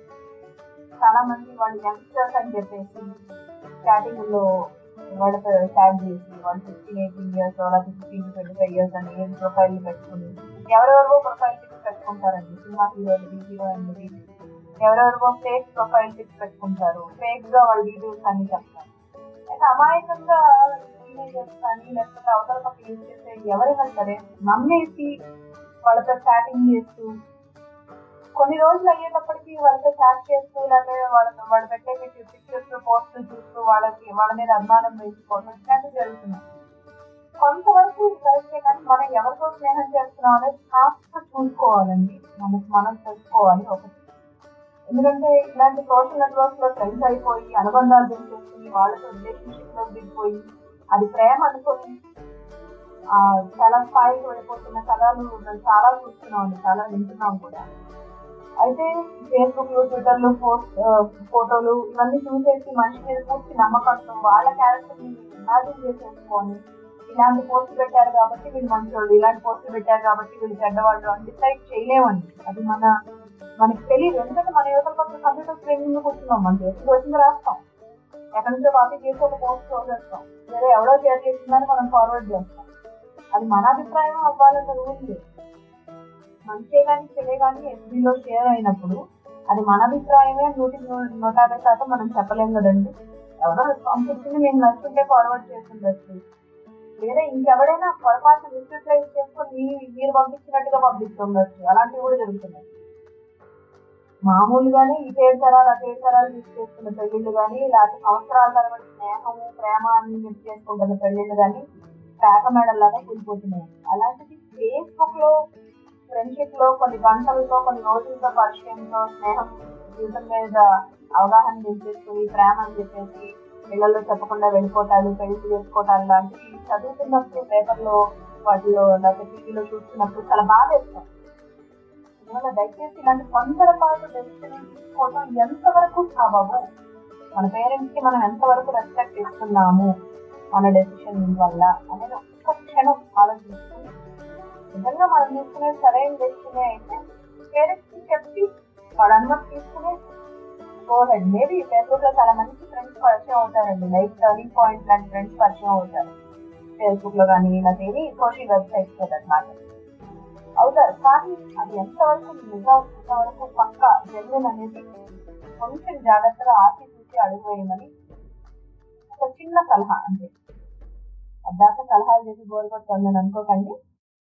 చాలా మంది వాళ్ళు యంగ్స్టర్స్ అని చెప్పేసి చాటింగ్ లో వాళ్ళతో చాట్ చేసి వాళ్ళు ఫిఫ్టీన్ ఎయిటీన్ ఇయర్స్ వాళ్ళకి fifteen to twenty five years అని ఏం ప్రొఫైల్ పెట్టుకుని ఎవరెవరివో ప్రొఫైల్ పిక్స్ పెట్టుకుంటారండి సినిమా హీరోలు హీరోయిన్లు ఎవరెవరివో ఫేక్ ప్రొఫైల్ పిక్స్ పెట్టుకుంటారు ఫేక్ గా వాళ్ళ డీటెయిల్స్ అన్ని చెప్తారు అయితే అమాయకంగా టీనేజర్స్ కానీ లేకపోతే అవతల పక్క యూజ్ చేసే ఎవరైనా సరే నమ్మేసి వాళ్ళతో చాటింగ్ చేస్తూ కొన్ని రోజులు అయ్యేటప్పటికి వాళ్ళతో చాట్ చేస్తూ లేకపోతే వాళ్ళ వాళ్ళు పెట్టే పిక్చర్స్ పోస్టులు చూస్తూ వాళ్ళకి వాళ్ళ మీద అభిమానం వేసుకోవడం ఇట్లాంటివి జరుగుతున్నాయి కొంతవరకు కరెక్టే కానీ మనం ఎవరితో స్నేహం చేస్తున్నాం అనేది కాస్త చూసుకోవాలండి మనకు మనం తెలుసుకోవాలి ఒకటి ఎందుకంటే ఇలాంటి సోషల్ నెట్వర్క్స్ లో ఫ్రెండ్స్ అయిపోయి అనుబంధాలు పెంచేసుకుని వాళ్ళతో రిలేషన్షిప్ లో దిగిపోయి అది ప్రేమ అనుకొని ఆ చాలా స్థాయికి వెళ్ళిపోతున్న కథలు మనం చాలా చూస్తున్నాం అండి చాలా వింటున్నాం కూడా అయితే ఫేస్బుక్ లో ట్విట్టర్ లో పోస్ట్ ఫోటోలు ఇవన్నీ చూసేసి మనిషి మీద పూర్తి నమ్మకంతో వాళ్ళ క్యారెక్టర్ ని ఇమాజిన్ చేసేసుకొని ఇలాంటి పోస్ట్ పెట్టారు కాబట్టి వీళ్ళు మంచోళ్ళు ఇలాంటి పోస్ట్ పెట్టారు కాబట్టి వీళ్ళు చెడ్డవాళ్ళు అని డిసైడ్ చేయలేమండి అది మన మనకి తెలియదు ఎందుకంటే మన యువతల పక్కన కంప్యూటర్ స్క్రీన్ ముందు కూర్చున్నాం మన చేతికి వచ్చింది రాస్తాం ఎక్కడి నుంచో కాపీ చేసి ఒక పోస్ట్ చేస్తాం వేరే ఎవడో షేర్ చేసిందని మనం ఫార్వర్డ్ చేస్తాం అది మన అభిప్రాయం అవ్వాలన్న రూల్ లేదు మంచే కానీ చెడే కానీ ఎస్బీలో షేర్ అయినప్పుడు అది మన అభిప్రాయమే నూటి నూ- నూట యాభై శాతం మనం చెప్పలేం కదండి ఎవరో పంపించింది మేము నచ్చుంటే ఫార్వర్డ్ చేస్తుండొచ్చు లేదా ఇంకెవడైనా పొరపాటు మిస్యూటిలైజ్ చేసుకొని మీ- మీరు పంపించినట్టుగా పంపిస్తుండొచ్చు అలాంటివి కూడా జరుగుతున్నాయి మామూలుగానే ఇటు ఏడు తరాలు అటు ఏడు తరాలు యూజ్ చేసుకున్న పెళ్లిళ్ళు కానీ లేకపోతే సంవత్సరాల తరబడి స్నేహము ప్రేమ అని యూజ్ చేసుకుంటున్న పెళ్లిళ్ళు కానీ పేక మెడల్లాగా కూలిపోతున్నాయి అలాంటిది ఫేస్బుక్ లో ఫ్రెండ్షిప్ లో కొన్ని గంటలతో కొన్ని రోజులతో పరిచయంతో స్నేహం జీవితం మీద అవగాహన పెంచేసుకుని ప్రేమ అని చెప్పేసి ఇళ్లలో చెప్పకుండా వెళ్ళిపోవటాలు పెళ్లి చేసుకోవటాలు లాంటివి చదువుతున్నప్పుడు పేపర్లో వాటిలో లేకపోతే టీవీలో చూస్తున్నప్పుడు చాలా బాధ వేస్తాం అందువల్ల దయచేసి ఇలాంటి తొందరపాటు డెసిషన్ తీసుకోవడం ఎంతవరకు సబబు మన పేరెంట్స్ కి మనం ఎంతవరకు రెస్పెక్ట్ ఇస్తున్నాము మన డెసిషన్ వల్ల అనేది ఒక్క క్షణం ఆలోచించుకుని నిజంగా మనం తీసుకునే సరైన డెసిషన్ అయితే పేరెంట్స్ కి చెప్పి వాళ్ళ అనుమతి తీసుకునే గో హెడ్ మేబీ ఫేస్బుక్ లో చాలా మంచి ఫ్రెండ్స్ పరిచయం అవుతారండి లైక్ టర్నింగ్ పాయింట్ లాంటి ఫ్రెండ్స్ పరిచయం అవుతారు ఫేస్బుక్ లో కానీ ఇలా ఏది సోషల్ వెబ్సైట్స్ అన్నమాట అవుతారు కానీ అది ఎంతవరకు నిజం ఎంతవరకు పక్క జెన్యున్ అనేది కొంచెం జాగ్రత్తగా ఆచి చూసి అడుగు వేయమని ఒక చిన్న సలహా అంతే అద్దాక సలహాలు చేసి బోరు కొట్టుకుందని అనుకోకండి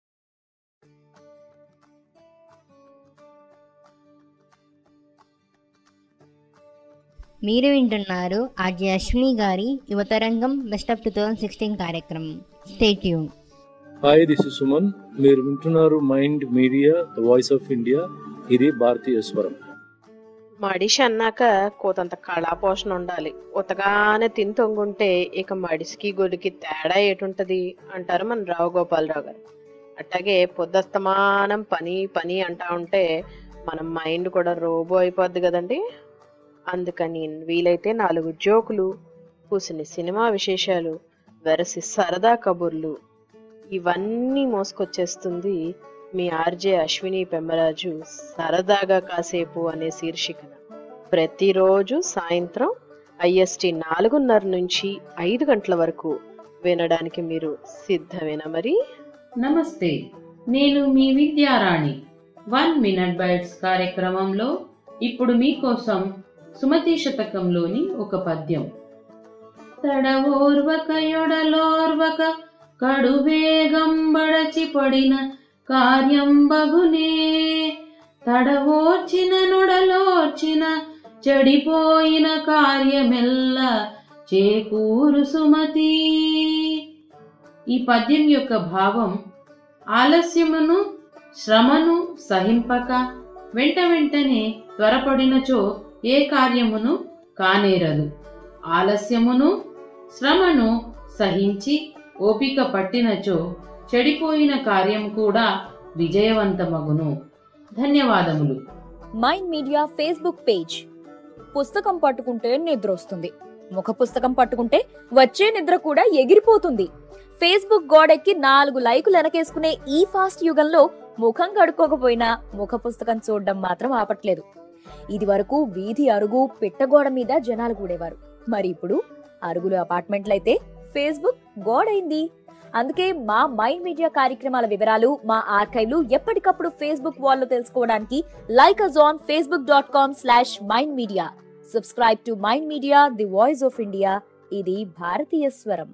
మీరు వింటున్నారు ఆర్జే అశ్విని గారి Yuvatarangam best of two thousand sixteen కార్యక్రమం స్టేట్ యూన్ హాయ్ దిస్ ఇస్ సుమన్ మీరు వింటున్నారు mind media the voice of India ఇది భారతీయ స్వరం మడిషి అన్నాక కోతంత కళాపోషణ ఉండాలి ఉతగానే తిని తొంగుంటే ఇక మడిసికి గొడికి తేడా ఏటుంటది అంటారు మన రావు గోపాలరావు గారు అట్లాగే పొద్దస్తమానం పని పని అంటా ఉంటే మన మైండ్ కూడా రోబో అయిపోద్ది కదండి అందుకని వీలైతే నాలుగు జోకులు కూసిన సినిమా విశేషాలు వెరసి సరదా కబుర్లు ఇవన్నీ మోసుకొచ్చేస్తుంది మీ ఆర్జే అశ్విని పెమ్మరాజు సరదాగా కాసేపు అనే శీర్షికన ప్రతిరోజు సాయంత్రం ఐఎస్టి నాలుగున్నర నుంచి ఐదు గంటల వరకు వినడానికి మీరు సిద్ధమేనా మరి నమస్తే నేను మీ విద్యారాణి వన్ మినిట్ బైట్స్ కార్యక్రమంలో ఇప్పుడు మీకోసం సుమతి శతకంలోని ఒక పద్యం తడవోర్వక యొడలోర్వక కడువేగం బడచి పడిన కార్యం బగునే తడవోర్చిన నొడలోర్చిన చెడిపోయిన కార్యమెల్ల చేకూరు సుమతి ఈ పద్యం యొక్క భావం ఆలస్యమును శ్రమను సహింపక వెంట వెంటనే త్వరపడినచో ఏ కార్యమును కానేరదు ఆలస్యమును శ్రమను సహించి ఓపిక పట్టినచో చెడిపోయిన కార్యం కూడా విజయవంతమగును ధన్యవాదములు మైండ్ మీడియా ఫేస్బుక్ పేజ్ పుస్తకం పట్టుకుంటే నిద్ర వస్తుంది ముఖ పుస్తకం పట్టుకుంటే వచ్చే నిద్ర కూడా ఎగిరిపోతుంది ఫేస్బుక్ గోడెక్కి నాలుగు లైకులు వెనకేసుకునే ఈ ఫాస్ట్ యుగంలో ముఖం కడుక్కోకపోయినా ముఖ పుస్తకం చూడడం మాత్రం ఆపట్లేదు ఇది వరకు వీధి అరుగు పిట్టగోడ మీద జనాలు కూడేవారు మరి ఇప్పుడు అరుగులు అపార్ట్మెంట్లయితే ఫేస్బుక్ గోడైంది అందుకే మా మైండ్ మీడియా కార్యక్రమాల వివరాలు మా ఆర్కైవ్లు ఎప్పటికప్పుడు ఫేస్బుక్ వాల్లో తెలుసుకోవడానికి like us on Facebook dot com slash mind media subscribe to mind media the voice of India ఇది భారతీయ స్వరం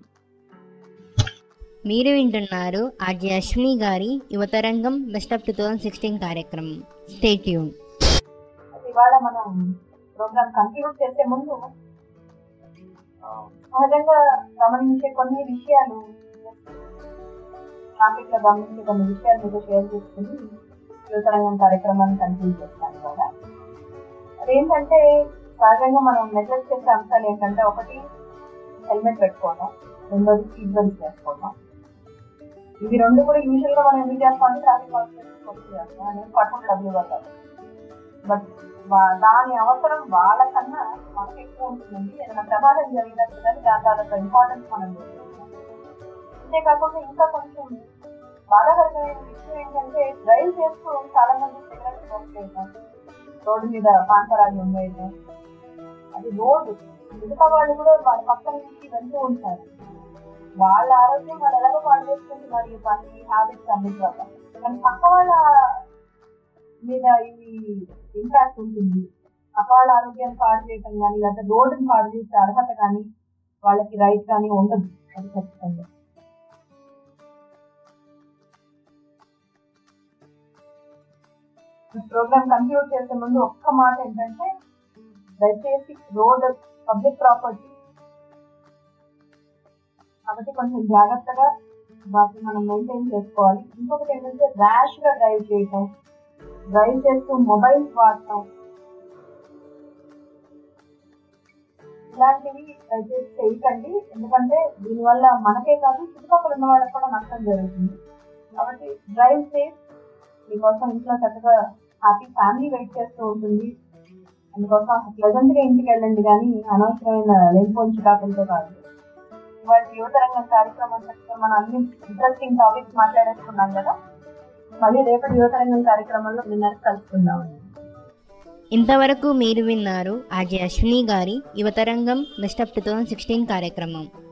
మీరు వింటున్నారు ఆర్జే అశ్విని గారి Yuvatarangam best of two thousand sixteen కార్యక్రమం స్టేట్ యూన్ ఇవాళ మనం ప్రోగ్రామ్ కంక్లూడ్ చేసే ముందు ఆ, సహజంగా గమనించే కొన్ని విషయాలు ట్రాఫిక్ లో గమనించే కొన్ని విషయాలు మీతో షేర్ చేసుకుని యువతరంగం కార్యక్రమాన్ని కంటిన్యూ చేస్తాను ఇవాళ అదేంటంటే సహజంగా మనం నెగ్లెక్ట్ చేసే అంశాలు ఏంటంటే ఒకటి హెల్మెట్ పెట్టుకోవడం రెండోది సీట్ బెల్ట్ చేసుకోవడం ఇవి రెండు కూడా యూజువల్ గా మనం ఎందుకు చేస్తామంటే ట్రాఫిక్ చేస్తాం అనేది పట్టుకుని డబ్బులు ఇవ్వాలి బట్ వా- దాని అవసరం వాళ్ళకన్నా మనకు ఎక్కువ ఉంటుందండి ఏదైనా ప్రమాదం జరిగినప్పుడు కానీ దాని తాలూకా ఇంపార్టెన్స్ మనం తెలుసుకుంటాం అంతేకాకుండా ఇంకా కొంచెం బాధాకరమైన విషయం ఏంటంటే డ్రైవ్ చేస్తూ చాలా మంది సిగరెట్ స్మోక్ చేయడం రోడ్డు మీద పాన్పరాలు ఉండేయడం అది రోడ్డు మిగతా వాళ్ళు కూడా వాళ్ళ పక్కన నుంచి వెళ్తూ ఉంటారు వాళ్ళ ఆరోగ్యం వాళ్ళు ఎలాగో పాడు చేసుకుంటున్నారు ఈ పని హ్యాబిట్స్ అన్నిటి వల్ల కానీ పక్క వాళ్ళ మీద ఇది ఇంపాక్ట్ ఉంటుంది పక్క వాళ్ళ ఆరోగ్యాన్ని పాడు చేయటం కానీ లేదా రోడ్డుని పాడు చేసే అర్హత కానీ వాళ్ళకి రైట్ కానీ ఉండదు అది ఖచ్చితంగా ప్రోగ్రామ్ కంక్లూడ్ చేసే ముందు ఒక్క మాట ఏంటంటే దయచేసి రోడ్ పబ్లిక్ ప్రాపర్టీ కాబట్టి కొంచెం జాగ్రత్తగా వాటిని మనం మెయింటైన్ చేసుకోవాలి ఇంకొకటి ఏంటంటే ర్యాష్ గా డ్రైవ్ చేయటం డ్రైవ్ చేస్తూ మొబైల్స్ వాడటం ఇలాంటివి దయచేసి చేయకండి ఎందుకంటే దీనివల్ల మనకే కాదు చుట్టుపక్కల ఉన్న వాళ్ళకి కూడా నష్టం జరుగుతుంది కాబట్టి డ్రైవ్ సేఫ్ మీకోసం ఇంట్లో చక్కగా హ్యాపీ ఫ్యామిలీ వెయిట్ చేస్తూ ఉంటుంది అందుకోసం ప్లెజెంట్ గా ఇంటికి వెళ్ళండి కానీ అనవసరమైన లేనిపోని చికాకులతో కాదు ఇవాళ యువతరంగం కార్యక్రమం చక్కగా మనం అన్ని ఇంట్రెస్టింగ్ టాపిక్స్ మాట్లాడేసుకున్నాం కదా మళ్ళీ రేపటి యువతరంగం కార్యక్రమంలో విన్నర్ కలుసుకుందాం ఇంతవరకు మీరు విన్నారు ఆర్జే అశ్విని గారి Yuvatarangam best of two thousand sixteen కార్యక్రమం